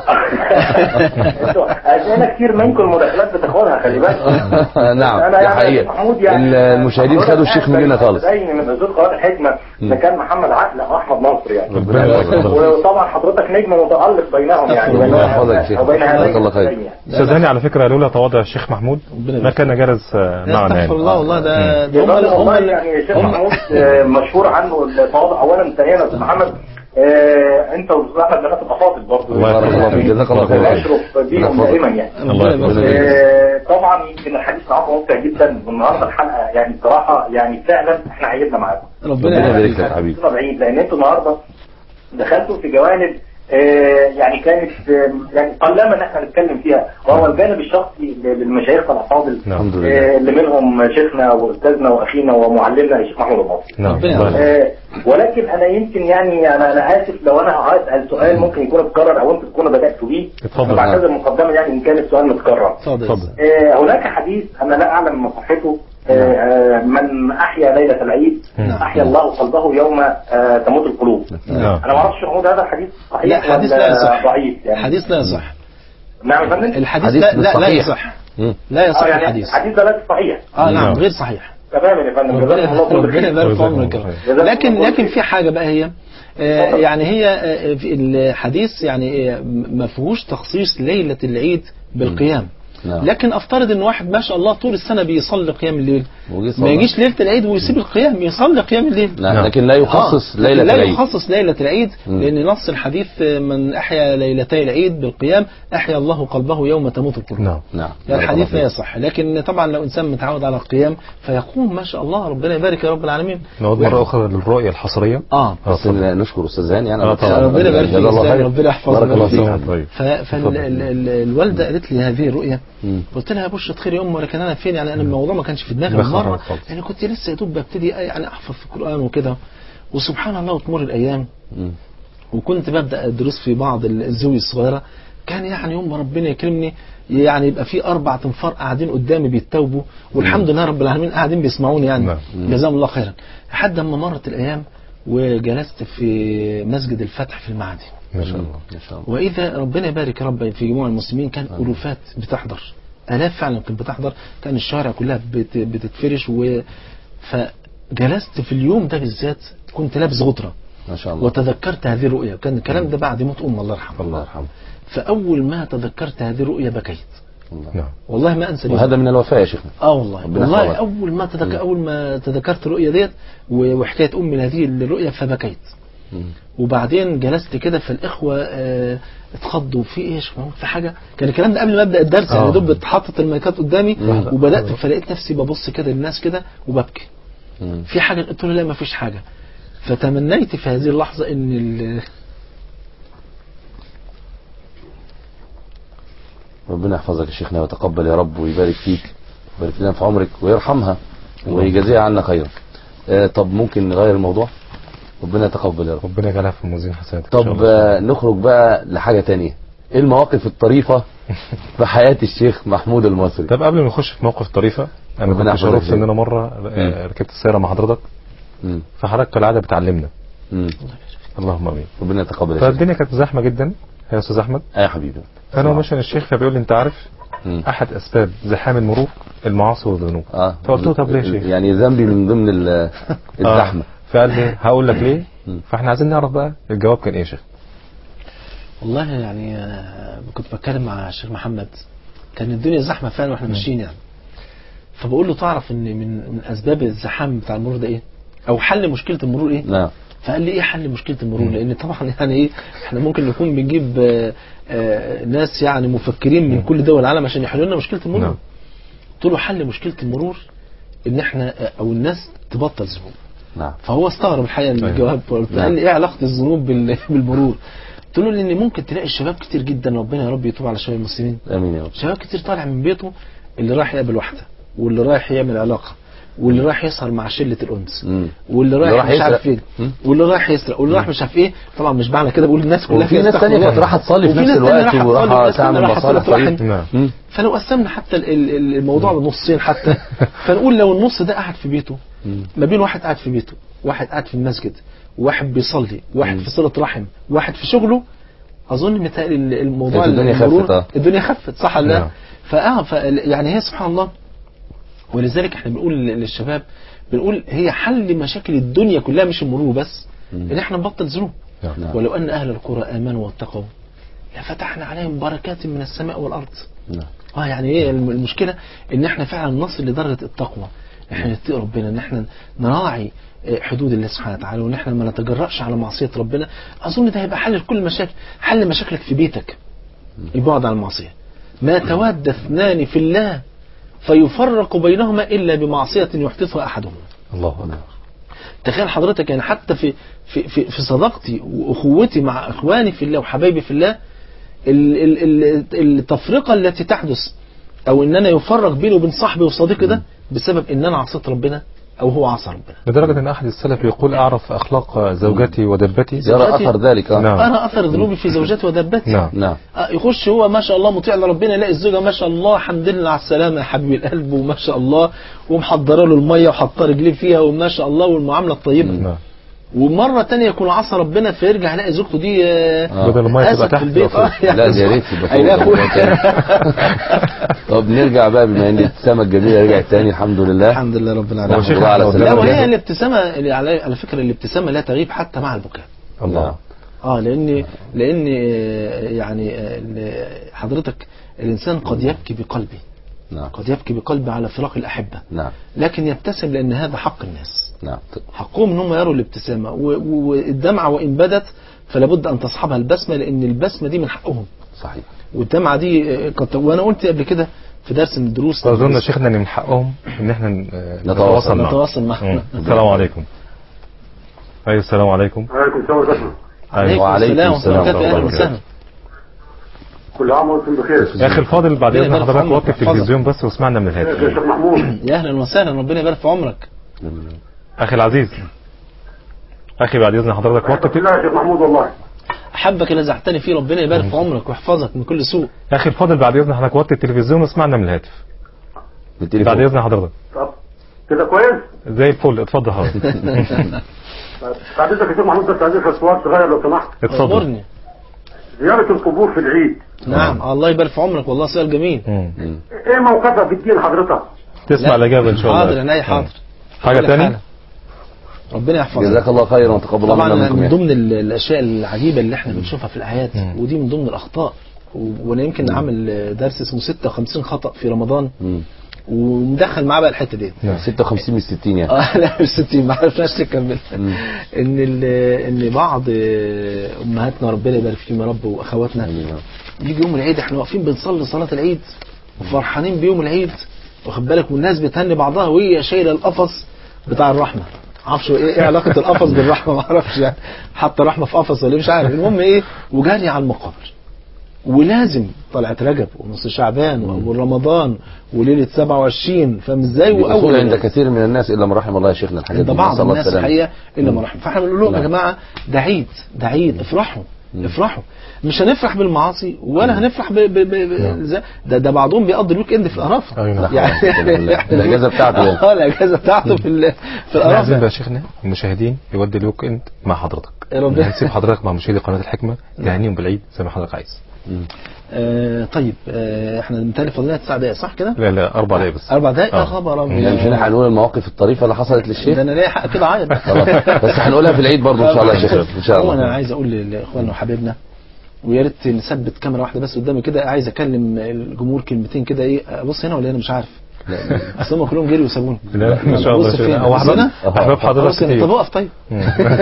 أنا كتير منكم المداخلات بتاخدها خلي بالك نعم أنا دي يعني حقيقة محمود يعني ال- المشاهدين خدوا الشيخ مننا خالص زي من أسود قناة الحكمة ده كان محمد عقل أو أحمد نصر يعني ربنا يبارك وطبعا حضرتك نجم متألق بينهم يعني ربنا بين يحفظك يا شيخ. وبين هذين جزاك الله خير. الشيخين يعني. استاذ هاني على فكرة لولا تواضع الشيخ محمود ربنا ما كان جالس آه، لا معنا استغفر الله والله ده ده هم يظل اللي- هم والله اللي- يعني الشيخ هم- محمود آه، مشهور عنه التواضع اولا ثانيا يا استاذ محمد آه، انت واستاذ احمد بنات الافاضل برضه الله بارك الله فيك جزاك الله خير اشرف بيهم دائما يعني الله ربنا يبارك يبارك فيك. فيك. آه، طبعا يمكن الحديث معاكم ممتع جدا والنهارده الحلقه يعني بصراحه يعني فعلا احنا عيدنا معاكم ربنا ربنا يبارك يبارك لك حبيبي حديثنا بعيد لان انتوا النهارده دخلتوا في جوانب آه، يعني كانت آه، يعني قلما ان احنا نتكلم فيها وهو الجانب الشخصي للمشايخ الافاضل نعم. الحمد لله آه، اللي منهم شيخنا واستاذنا واخينا ومعلمنا الشيخ محمود المصري نعم ربنا الله يبارك. يبارك. آه، ولكن انا يمكن يعني انا انا اسف لو انا هسال سؤال ممكن يكون اتكرر او انتم تكونوا بداتوا بيه اتفضل. بعتذر مقدما يعني ان كان السؤال متكرر اتفضل اتفضل. آه، هناك حديث انا لا اعلم من صحته آه، آه، من احيا ليله العيد نعم. احيا الله قلبه يوم آه، تموت القلوب نعم انا ما اعرفش محمود هذا الحديث صحيح لا حديث ولا لا يصح ضعيف يعني حديث لا يصح نعم يا فندم الحديث حديث لا لا, لا صحيح. يصح مم. لا يصح اه يعني الحديث الحديث ده لا صحيح اه نعم نعم. غير صحيح تمام يا فندم جزاكم ربنا الله كل ربنا خير يبارك في جزاكم عمرك الله خير. لكن جزاكم الله لكن خير. في حاجه بقى هي آه، يعني هي آه، في الحديث يعني آه، ما فيهوش تخصيص ليله العيد بالقيام نعم. لكن افترض ان واحد ما شاء الله طول السنه بيصلي قيام الليل وجي ما صلاة. يجيش ليله العيد ويسيب القيام يصلي قيام الليل لا نعم. لكن لا يخصص آه، ليلة لا العيد يخصص ليلة العيد مم. لأن نص الحديث آه، من أحيا ليلتي العيد بالقيام أحيا الله قلبه يوم تموت القلوب نعم نعم لا بارك الحديث الله لا فيك. يصح لكن طبعا لو إنسان متعود على القيام فيقوم ما شاء الله ربنا يبارك يا رب العالمين نعود مرة أخرى للرؤية الحصرية اه آه، بس اتفضل. نشكر استاذ هاني يعني آه، طبعا. ربنا يبارك فيك جزاه الله إسلام، خير. ربنا يحفظك بارك الله ويبارك فيك فيك. طيب اتفضل. فالوالدة قالت لي هذه الرؤية مم. قلت لها يا بشرة خير يا أم ولكن أنا فين يعني أنا الموضوع ما كانش في دماغي لا من مرة خالص. يعني كنت لسه يا دوب ببتدي يعني أحفظ في القرآن وكده وسبحان الله وتمر الأيام مم. وكنت ببدا الدروس في بعض الزوي الصغيره كان يعني يوم ما ربنا يكرمني يعني يبقى في اربع تنفار قاعدين قدامي بيتوبوا والحمد لله رب العالمين قاعدين بيسمعوني يعني نعم. جزاهم الله خيرا لحد ما مرت الايام وجلست في مسجد الفتح في المعادي ما شاء الله ما شاء الله واذا ربنا يبارك يا رب في جموع المسلمين كان الوفات بتحضر الاف فعلا كانت بتحضر كان الشارع كلها بت- بتتفرش و فجلست في اليوم ده بالذات كنت لابس غطره ما شاء الله وتذكرت هذه الرؤيا كان الكلام ده بعد موت أم الله يرحمها الله يرحمه فأول ما تذكرت هذه الرؤيا بكيت نعم والله ما انسى اليوم. وهذا من الوفاء يا شيخنا اه والله ربنا والله يحفظك. اول ما تذك... اول ما تذكرت الرؤيه ديت و- وحكايه امي هذه الرؤيه فبكيت مم. وبعدين جلست كده فالاخوه آه، اتخضوا في ايه يا شيخ محمود؟ في حاجه كان الكلام ده قبل ما ابدا الدرس يعني آه. دوب اتحطت المايكات قدامي مم. وبدات فلقيت نفسي ببص كده للناس كده وببكي مم. في حاجه قلت له لا ما فيش حاجه فتمنيت في هذه اللحظه ان ال- ربنا يحفظك يا شيخنا ويتقبل يا رب ويبارك فيك ويبارك لنا في عمرك ويرحمها ويجازيها عنا خيرا آه، طب ممكن نغير الموضوع ربنا يتقبل يا رب ربنا يجعلها في موازين حسناتك إن شاء طب الله. آه، نخرج بقى لحاجة تانية ايه المواقف الطريفة في حياة الشيخ محمود المصري طب قبل ما نخش في موقف طريفة انا ربنا كنت يحفظك شرفت ان جدا. انا مرة آه، ركبت السيارة مع حضرتك مم. فحضرتك كالعادة بتعلمنا مم. اللهم امين ربنا يتقبل يا شيخ فالدنيا كانت زحمة جدا يا استاذ احمد آه يا حبيبي فانا وماشي الشيخ فبيقول لي انت عارف مم. احد اسباب زحام المرور المعاصي والذنوب اه فقلت له طب ليه يا شيخ يعني ذنبي من ضمن ال- الزحمة آه. فقال لي هقول لك ليه مم. فاحنا عايزين نعرف بقى الجواب كان ايه يا شيخ والله يعني آه، كنت بتكلم مع الشيخ محمد كان الدنيا زحمه فعلا واحنا ماشيين يعني فبقول له تعرف ان من من اسباب الزحام بتاع المرور ده ايه او حل مشكله المرور ايه نعم فقال لي ايه حل مشكله المرور لان طبعا يعني ايه احنا ممكن نكون بنجيب آه، آه، ناس يعني مفكرين من كل دول العالم عشان يحلوا لنا مشكله المرور نعم. قلت له حل مشكله المرور ان احنا آه، او الناس تبطل ذنوب نعم فهو استغرب الحقيقه من أيوة. الجواب قلت نعم. قال لي ايه علاقه الذنوب بال- بالمرور قلت له لان ممكن تلاقي الشباب كتير جدا ربنا يا رب يتوب على شباب المسلمين امين يا رب شباب كتير طالع من بيته اللي رايح يقابل واحده واللي رايح يعمل علاقه واللي رايح يسهر مع شله الانس مم. واللي اللي رايح راح مش عارف يسرق. فين مم. واللي رايح يسرق واللي رايح مش عارف ايه طبعا مش معنى كده بقول الناس كلها وفي فيها ناس استغفر تانية الله. كانت رايحة تصلي في وفي نفس ناس تانية الوقت رايحة وراحة تصلي، وناس تانية تعمل رايحة مصالح صلة رحم. طيب. نعم مم. فلو قسمنا حتى ال- ال- الموضوع بنصين حتى فنقول لو النص ده قاعد في بيته مم. ما بين واحد قاعد في بيته واحد قاعد في المسجد واحد بيصلي واحد مم. في صلة رحم واحد في شغله اظن متهيألي ال- الموضوع كانت الدنيا المرور- خفت، آه. الدنيا خفت صح ولا لا نعم. فاه ف يعني هي سبحان الله ولذلك احنا بنقول للشباب بنقول هي حل مشاكل الدنيا كلها مش المرور بس مم. ان احنا نبطل ذنوب نعم. ولو ان اهل القرى امنوا واتقوا لفتحنا عليهم بركات من السماء والارض نعم. اه يعني ايه الم- المشكله ان احنا فعلا نصل لدرجه التقوى احنا نتقي ربنا ان احنا نراعي آه، حدود الله سبحانه وتعالى وان احنا ما نتجرأش على معصيه ربنا اظن ده هيبقى حل لكل المشاكل حل مشاكلك في بيتك البعد عن المعصيه ما تواد اثنان في الله فيفرق بينهما الا بمعصيه يحدثها احدهما الله اكبر تخيل حضرتك يعني حتى في في في, في صداقتي واخوتي مع اخواني في الله وحبايبي في الله ال- ال- ال- التفرقه التي تحدث او ان انا يفرق بيني وبين صاحبي وصديقي ده بسبب ان انا عصيت ربنا او هو عصى ربنا لدرجة ان احد السلف يقول اعرف اخلاق زوجتي ودبتي يرى اثر ذلك آه. نعم. انا اثر ذنوبي في زوجتي ودبتي نعم نعم آه، يخش هو ما شاء الله مطيع لربنا يلاقي الزوجه ما شاء الله الحمد لله على السلامه يا حبيب القلب وما شاء الله ومحضره له الميه وحاطه رجليه فيها وما شاء الله والمعامله الطيبه نعم ومره تانية يكون عصى ربنا فيرجع يلاقي زوجته دي آه، آه. بدل المية آسف تبقى في تحت البيت يبقى اه فوق. يعني لا يا ريت يبقى فوق. هيلاقي فوق. طب نرجع بقى بما ان الابتسامه الجميله رجعت تاني الحمد لله الحمد لله رب هو العالمين شيخ الله على أحمد سلامة لا لما وهي جاله- الابتسامه اللي على على فكره الابتسامه لا تغيب حتى مع البكاء الله اه لان لان آه، يعني آه، ال- حضرتك الانسان قد يبكي بقلبه نعم قد يبكي بقلبه على فراق الاحبه نعم لكن يبتسم لان هذا حق الناس نعم حقهم ان هم يروا الابتسامه و- و- والدمعه وان بدت فلا بد ان تصحبها البسمه لان البسمه دي من حقهم صحيح والدمعه دي آه، قد وانا قلت قبل كده في درس من الدروس فاظن يا شيخنا ان من حقهم ان احنا ن- نتواصل. معهم. نتواصل معهم. مم. السلام عليكم ايوه السلام عليكم وعليكم السلام ورحمة أيوة. وعليكم السلام السلام ورحمه الله ورحمة وبركاته الله اهلا وسهلا كل عام وانتم بخير يا اخي الفاضل بعد ربنا اذن يبارك في حضرتك عمرك وقف ويحفظك. التلفزيون بس واسمعنا من يا الهاتف شيخ محمود يا اهلا وسهلا ربنا يبارك في عمرك اخي العزيز اخي بعد اذن حضرتك وقف لا يا شيخ محمود والله احبك اللي زعتني فيه ربنا يبارك في عمرك ويحفظك من كل سوء يا اخي الفاضل بعد اذن حضرتك وقف التلفزيون واسمعنا من الهاتف بعد بالتليفون اذن حضرتك طب كده كويس زي الفل اتفضل حضرتك طب بعد اذنك يا شيخ محمود بس عايزك سؤال صغير لو سمحت اتفضل اخبرني زيارة القبور في العيد نعم الله يبارك في عمرك والله سؤال جميل مم. مم. ايه موقفها في الدين حضرتك؟ تسمع لا. الاجابه ان شاء الله حاضر عينيا حاضر حاجه أقول لك تاني حاجة. ربنا يحفظك جزاك الله خيرا وتقبل الله طبعا منا منكم من يا ضمن ال- الاشياء العجيبه اللي احنا بنشوفها في الايات مم. ودي من ضمن الاخطاء و- وانا يمكن عامل درس اسمه 56 خطأ في رمضان مم. ومدخل معاه بقى الحته دي 56 من 60 يعني اه لا مش 60 ما عرفناش نكمل مم. ان ال- ان بعض آه، امهاتنا ربنا يبارك فيهم يا رب واخواتنا آمين. يجي يوم العيد احنا واقفين بنصلي صلاه العيد وفرحانين بيوم العيد واخد بالك والناس بتهني بعضها وهي شايله القفص بتاع الرحمه معرفش ايه ايه علاقه القفص بالرحمه ما اعرفش يعني حتى رحمه في قفص ولا إيه مش عارف المهم ايه وجاري على المقابر ولازم طلعت رجب ونص شعبان واول رمضان وليله 27 فاهم ازاي بيقول واول عند كثير من الناس الا من رحم الله يا شيخنا الحاجات ده دي بعض نسأل الله الناس السلامة. الحقيقه الا ما رحم فاحنا بنقول لهم يا نعم. جماعه ده عيد ده عيد افرحوا افرحوا مش هنفرح بالمعاصي ولا هنفرح ب... ب... ب... ب... زي- ده ده بعضهم بيقضي الويك اند في القرافه أي نعم. يعني الأجازة بتاعته يعني. اه الاجازه بتاعته في ال... في احنا عايزين بقى القرافه يا شيخنا المشاهدين يودي الويك اند مع حضرتك يا رب. هنسيب حضرتك مع مشاهدي قناه الحكمه تهنيهم بالعيد زي ما حضرتك عايز آه طيب آه احنا بنتهيألي فاضلنا تسع دقائق صح كده؟ لا لا اربع دقايق بس اربع دقائق آه. يا خبر ابيض يعني مش هنا هنقول المواقف الطريفة اللي حصلت للشيخ ده انا ليا حق كده اعيط خلاص بس هنقولها في العيد برضه ان شاء الله يا شيخ ان شاء هو انا الله عايز اقول لاخواننا وحبايبنا ويا ريت نثبت كاميرا واحده بس قدامي كده عايز اكلم الجمهور كلمتين كده ايه بص هنا ولا هنا مش عارف اصل هم كلهم جريوا وسابوني لا ما شاء الله بص شيخنا. فين؟ هو بص احباب هنا؟ احباب حضرتك بص هنا. كتير طب اقف طيب مم.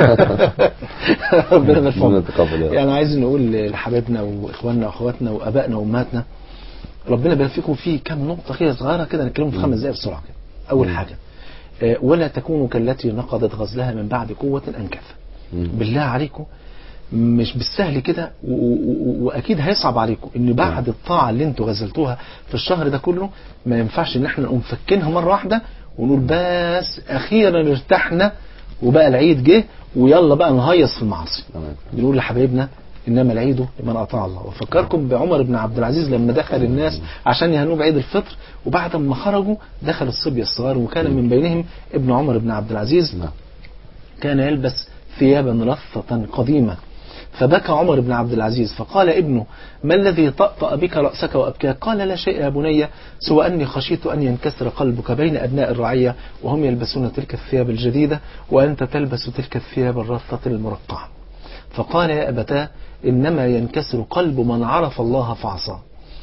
ربنا يبارك فيهم. ربنا يتقبل يا رب. يعني عايز نقول لحبايبنا واخواننا واخواتنا وابائنا وامهاتنا ربنا يبارك فيكم في كام نقطه كده صغيره كده نتكلم في خمس دقائق بسرعه كده اول حاجه آه، ولا تكونوا كالتي نقضت غزلها من بعد قوه انكاثا بالله عليكم مش بالسهل كده و- و- و- واكيد هيصعب عليكم ان بعد الطاعه اللي انتوا غزلتوها في الشهر ده كله ما ينفعش ان احنا نقوم فكينها مره واحده ونقول بس اخيرا ارتحنا وبقى العيد جه ويلا بقى نهيص في المعاصي تمام. بنقول لحبايبنا انما العيد لمن اطاع الله وفكركم بعمر بن عبد العزيز لما دخل الناس عشان يهنوه بعيد الفطر وبعد ما خرجوا دخل الصبي الصغار وكان من بينهم ابن عمر بن عبد العزيز نعم. كان يلبس ثيابا رثة قديمة فبكى عمر بن عبد العزيز فقال ابنه ما الذي طأطأ بك رأسك وأبكاك قال لا شيء يا بني سوى أني خشيت أن ينكسر قلبك بين أبناء الرعية وهم يلبسون تلك الثياب الجديدة وأنت تلبس تلك الثياب الرثة المرقعة فقال يا أبتاه إنما ينكسر قلب من عرف الله فعصاه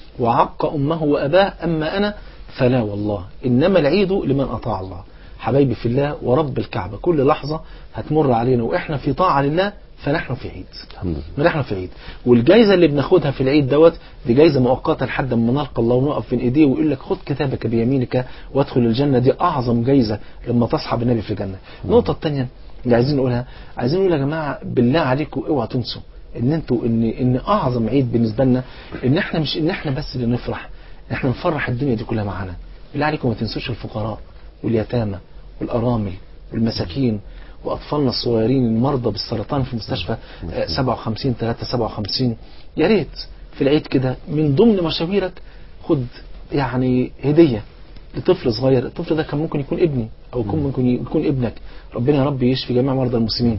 وعق أمه وأباه أما أنا فلا والله إنما العيد لمن أطاع الله حبايبي في الله ورب الكعبة كل لحظة هتمر علينا وإحنا في طاعة لله فنحن في عيد الحمد لله ما نحن في عيد والجايزة اللي بناخدها في العيد دوت دي جايزة مؤقتة لحد ما نلقى الله ونقف بين ايديه ويقول لك خد كتابك بيمينك وادخل الجنة دي أعظم جايزة لما تصحب النبي في الجنة النقطة الثانية اللي عايزين نقولها عايزين نقول يا جماعة بالله عليكم اوعوا تنسوا ان انتوا ان ان اعظم عيد بالنسبة لنا ان احنا مش ان احنا بس اللي نفرح احنا نفرح الدنيا دي كلها معانا بالله عليكم ما تنسوش الفقراء واليتامى والارامل والمساكين واطفالنا الصغيرين المرضى بالسرطان في مستشفى آه، 57 3 57 يا ريت في العيد كده من ضمن مشاويرك خد يعني هديه لطفل صغير الطفل ده كان ممكن يكون ابني او يكون ممكن يكون ابنك ربنا يا رب يشفي جميع مرضى المسلمين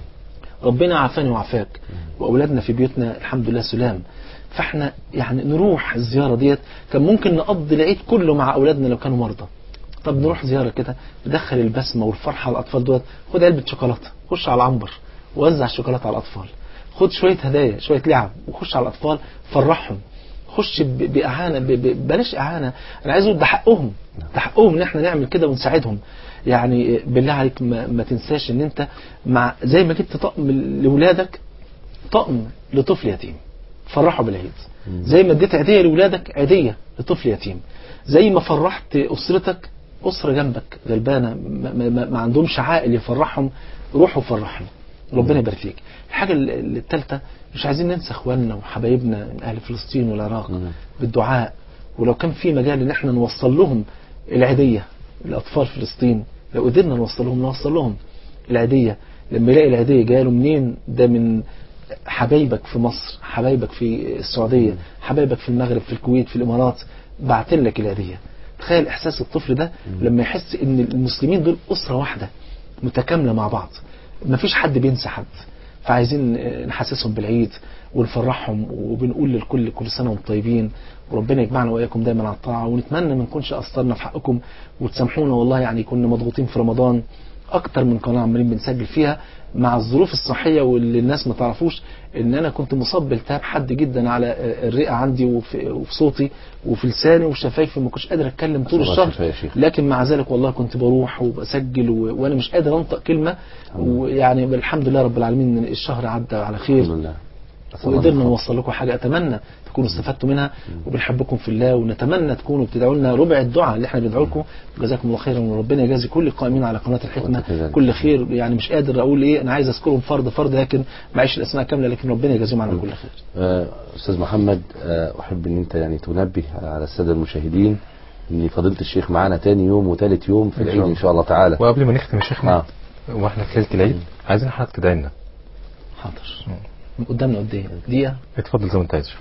ربنا عافاني وعافاك واولادنا في بيوتنا الحمد لله سلام فاحنا يعني نروح الزياره ديت كان ممكن نقضي العيد كله مع اولادنا لو كانوا مرضى طب نروح زياره كده ندخل البسمه والفرحه على الاطفال دول خد علبه شوكولاته خش على العنبر وزع الشوكولاته على الاطفال خد شويه هدايا شويه لعب وخش على الاطفال فرحهم خش ب- باعانه ب- ب- بلاش اعانه انا عايز اقول ده حقهم ده حقهم ان احنا نعمل كده ونساعدهم يعني بالله عليك ما, ما تنساش ان انت مع زي ما جبت طقم لاولادك طقم لطفل يتيم فرحه بالعيد زي ما اديت عيديه لاولادك عيديه لطفل يتيم زي ما فرحت اسرتك اسره جنبك غلبانه ما, ما, ما- ما عندهمش عائل يفرحهم روحوا فرحهم ربنا يبارك فيك الحاجه ال- الثالثه مش عايزين ننسى اخواننا وحبايبنا من اهل فلسطين والعراق بالدعاء ولو كان في مجال ان احنا نوصل لهم العيديه لاطفال فلسطين لو قدرنا نوصل لهم نوصل لهم العيديه لما يلاقي العيديه جايه له منين ده من حبايبك في مصر حبايبك في السعوديه حبايبك في المغرب في الكويت في الامارات بعتين لك العيديه تخيل احساس الطفل ده لما يحس ان المسلمين دول اسره واحده متكامله مع بعض مفيش حد بينسى حد فعايزين آه، نحسسهم بالعيد ونفرحهم وبنقول للكل كل سنه وانتم طيبين وربنا يجمعنا واياكم دايما على الطاعه ونتمنى ما نكونش قصرنا في حقكم وتسامحونا والله يعني كنا مضغوطين في رمضان اكتر من قناه عمالين بنسجل فيها مع الظروف الصحيه واللي الناس ما تعرفوش ان انا كنت مصاب بالتهاب حاد جدا على الرئه عندي وفي, وفي صوتي وفي لساني وشفايفي ما كنتش قادر اتكلم طول الله الشهر الشفاء يا شيخ. لكن مع ذلك والله كنت بروح وبسجل و... وانا مش قادر انطق كلمه ويعني الحمد لله رب العالمين إن الشهر عدى على خير الحمد لله أسأل الله وقدرنا العافية. نوصل لكم حاجه اتمنى تكونوا استفدتوا منها وبنحبكم في الله ونتمنى تكونوا بتدعوا لنا ربع الدعاء اللي احنا بندعو لكم جزاكم الله خيرا وربنا يجازي كل القائمين على قناه الحكمه وأنت كذلك. كل خير يعني مش قادر اقول ايه انا عايز اذكرهم فرد فرد لكن معيش الاسماء كامله لكن ربنا يجازيهم عنا كل خير آه، أستاذ محمد آه، أحب أن أنت يعني تنبه على السادة المشاهدين أن فضيلة الشيخ معانا تاني يوم وتالت يوم في إن شاء العيد الله. إن شاء الله تعالى وقبل ما نختم يا شيخنا آه. واحنا في ليله العيد عايزين حضرتك تدعي لنا حاضر قدامنا قد ايه دقيقه اتفضل زي ما انت عايز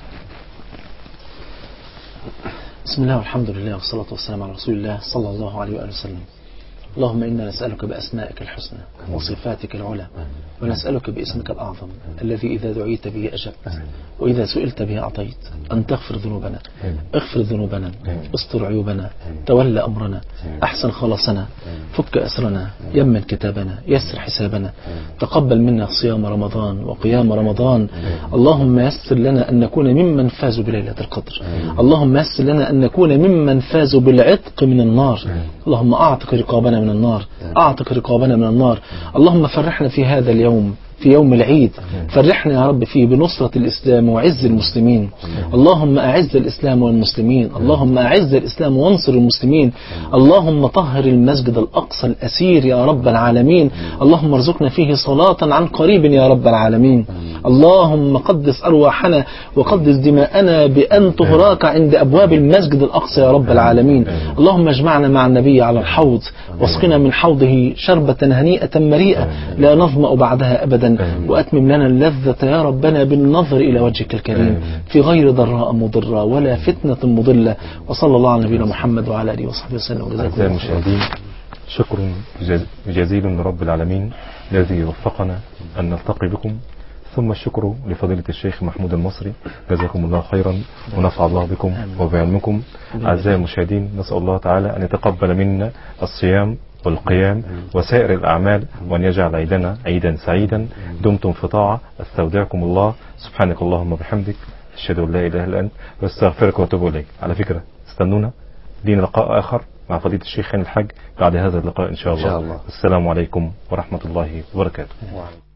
بسم الله والحمد لله والصلاة والسلام على رسول الله صلى الله عليه وآله وسلم اللهم إنا نسألك بأسمائك الحسنى وصفاتك العلى ونسألك باسمك الأعظم الذي إذا دعيت به أجبت وإذا سئلت به أعطيت أن تغفر ذنوبنا اغفر ذنوبنا استر عيوبنا تولى أمرنا أحسن خلاصنا فك أسرنا يمن كتابنا يسر حسابنا تقبل منا صيام رمضان وقيام رمضان اللهم يسر لنا أن نكون ممن فازوا بليلة القدر اللهم يسر لنا أن نكون ممن فازوا بالعتق من النار اللهم أعتق رقابنا من النار أعتق رقابنا من النار اللهم فرحنا في هذا اليوم في يوم العيد فرحنا يا رب فيه بنصرة الإسلام وعز المسلمين اللهم أعز الإسلام والمسلمين اللهم أعز الإسلام وانصر المسلمين اللهم طهر المسجد الأقصى الأسير يا رب العالمين اللهم ارزقنا فيه صلاة عن قريب يا رب العالمين اللهم قدس أرواحنا وقدس دماءنا بأن تهراك عند أبواب المسجد الأقصى يا رب العالمين اللهم اجمعنا مع النبي على الحوض واسقنا من حوضه شربة هنيئة مريئة لا نظمأ بعدها أبدا وأتمم لنا اللذة يا ربنا بالنظر إلى وجهك الكريم في غير ضراء مضرة ولا فتنة مضلة وصلى الله على نبينا محمد وعلى آله وصحبه وسلم وجزاكم أعزائي الله خيرا المشاهدين شكر جز- جزيل لرب العالمين الذي وفقنا أن نلتقي بكم ثم الشكر لفضيلة الشيخ محمود المصري جزاكم الله خيرا ونفع الله بكم وبعلمكم أعزائي المشاهدين نسأل الله تعالى أن يتقبل منا الصيام والقيام وسائر الأعمال وأن يجعل عيدنا عيدا سعيدا دمتم في طاعة استودعكم الله سبحانك اللهم وبحمدك أشهد أن لا إله إلا أنت واستغفرك وأتوب إليك على فكرة استنونا لينا لقاء آخر مع فضيلة الشيخ خان الحاج بعد هذا اللقاء إن شاء إن الله, شاء الله. السلام عليكم ورحمة الله وبركاته وعليكم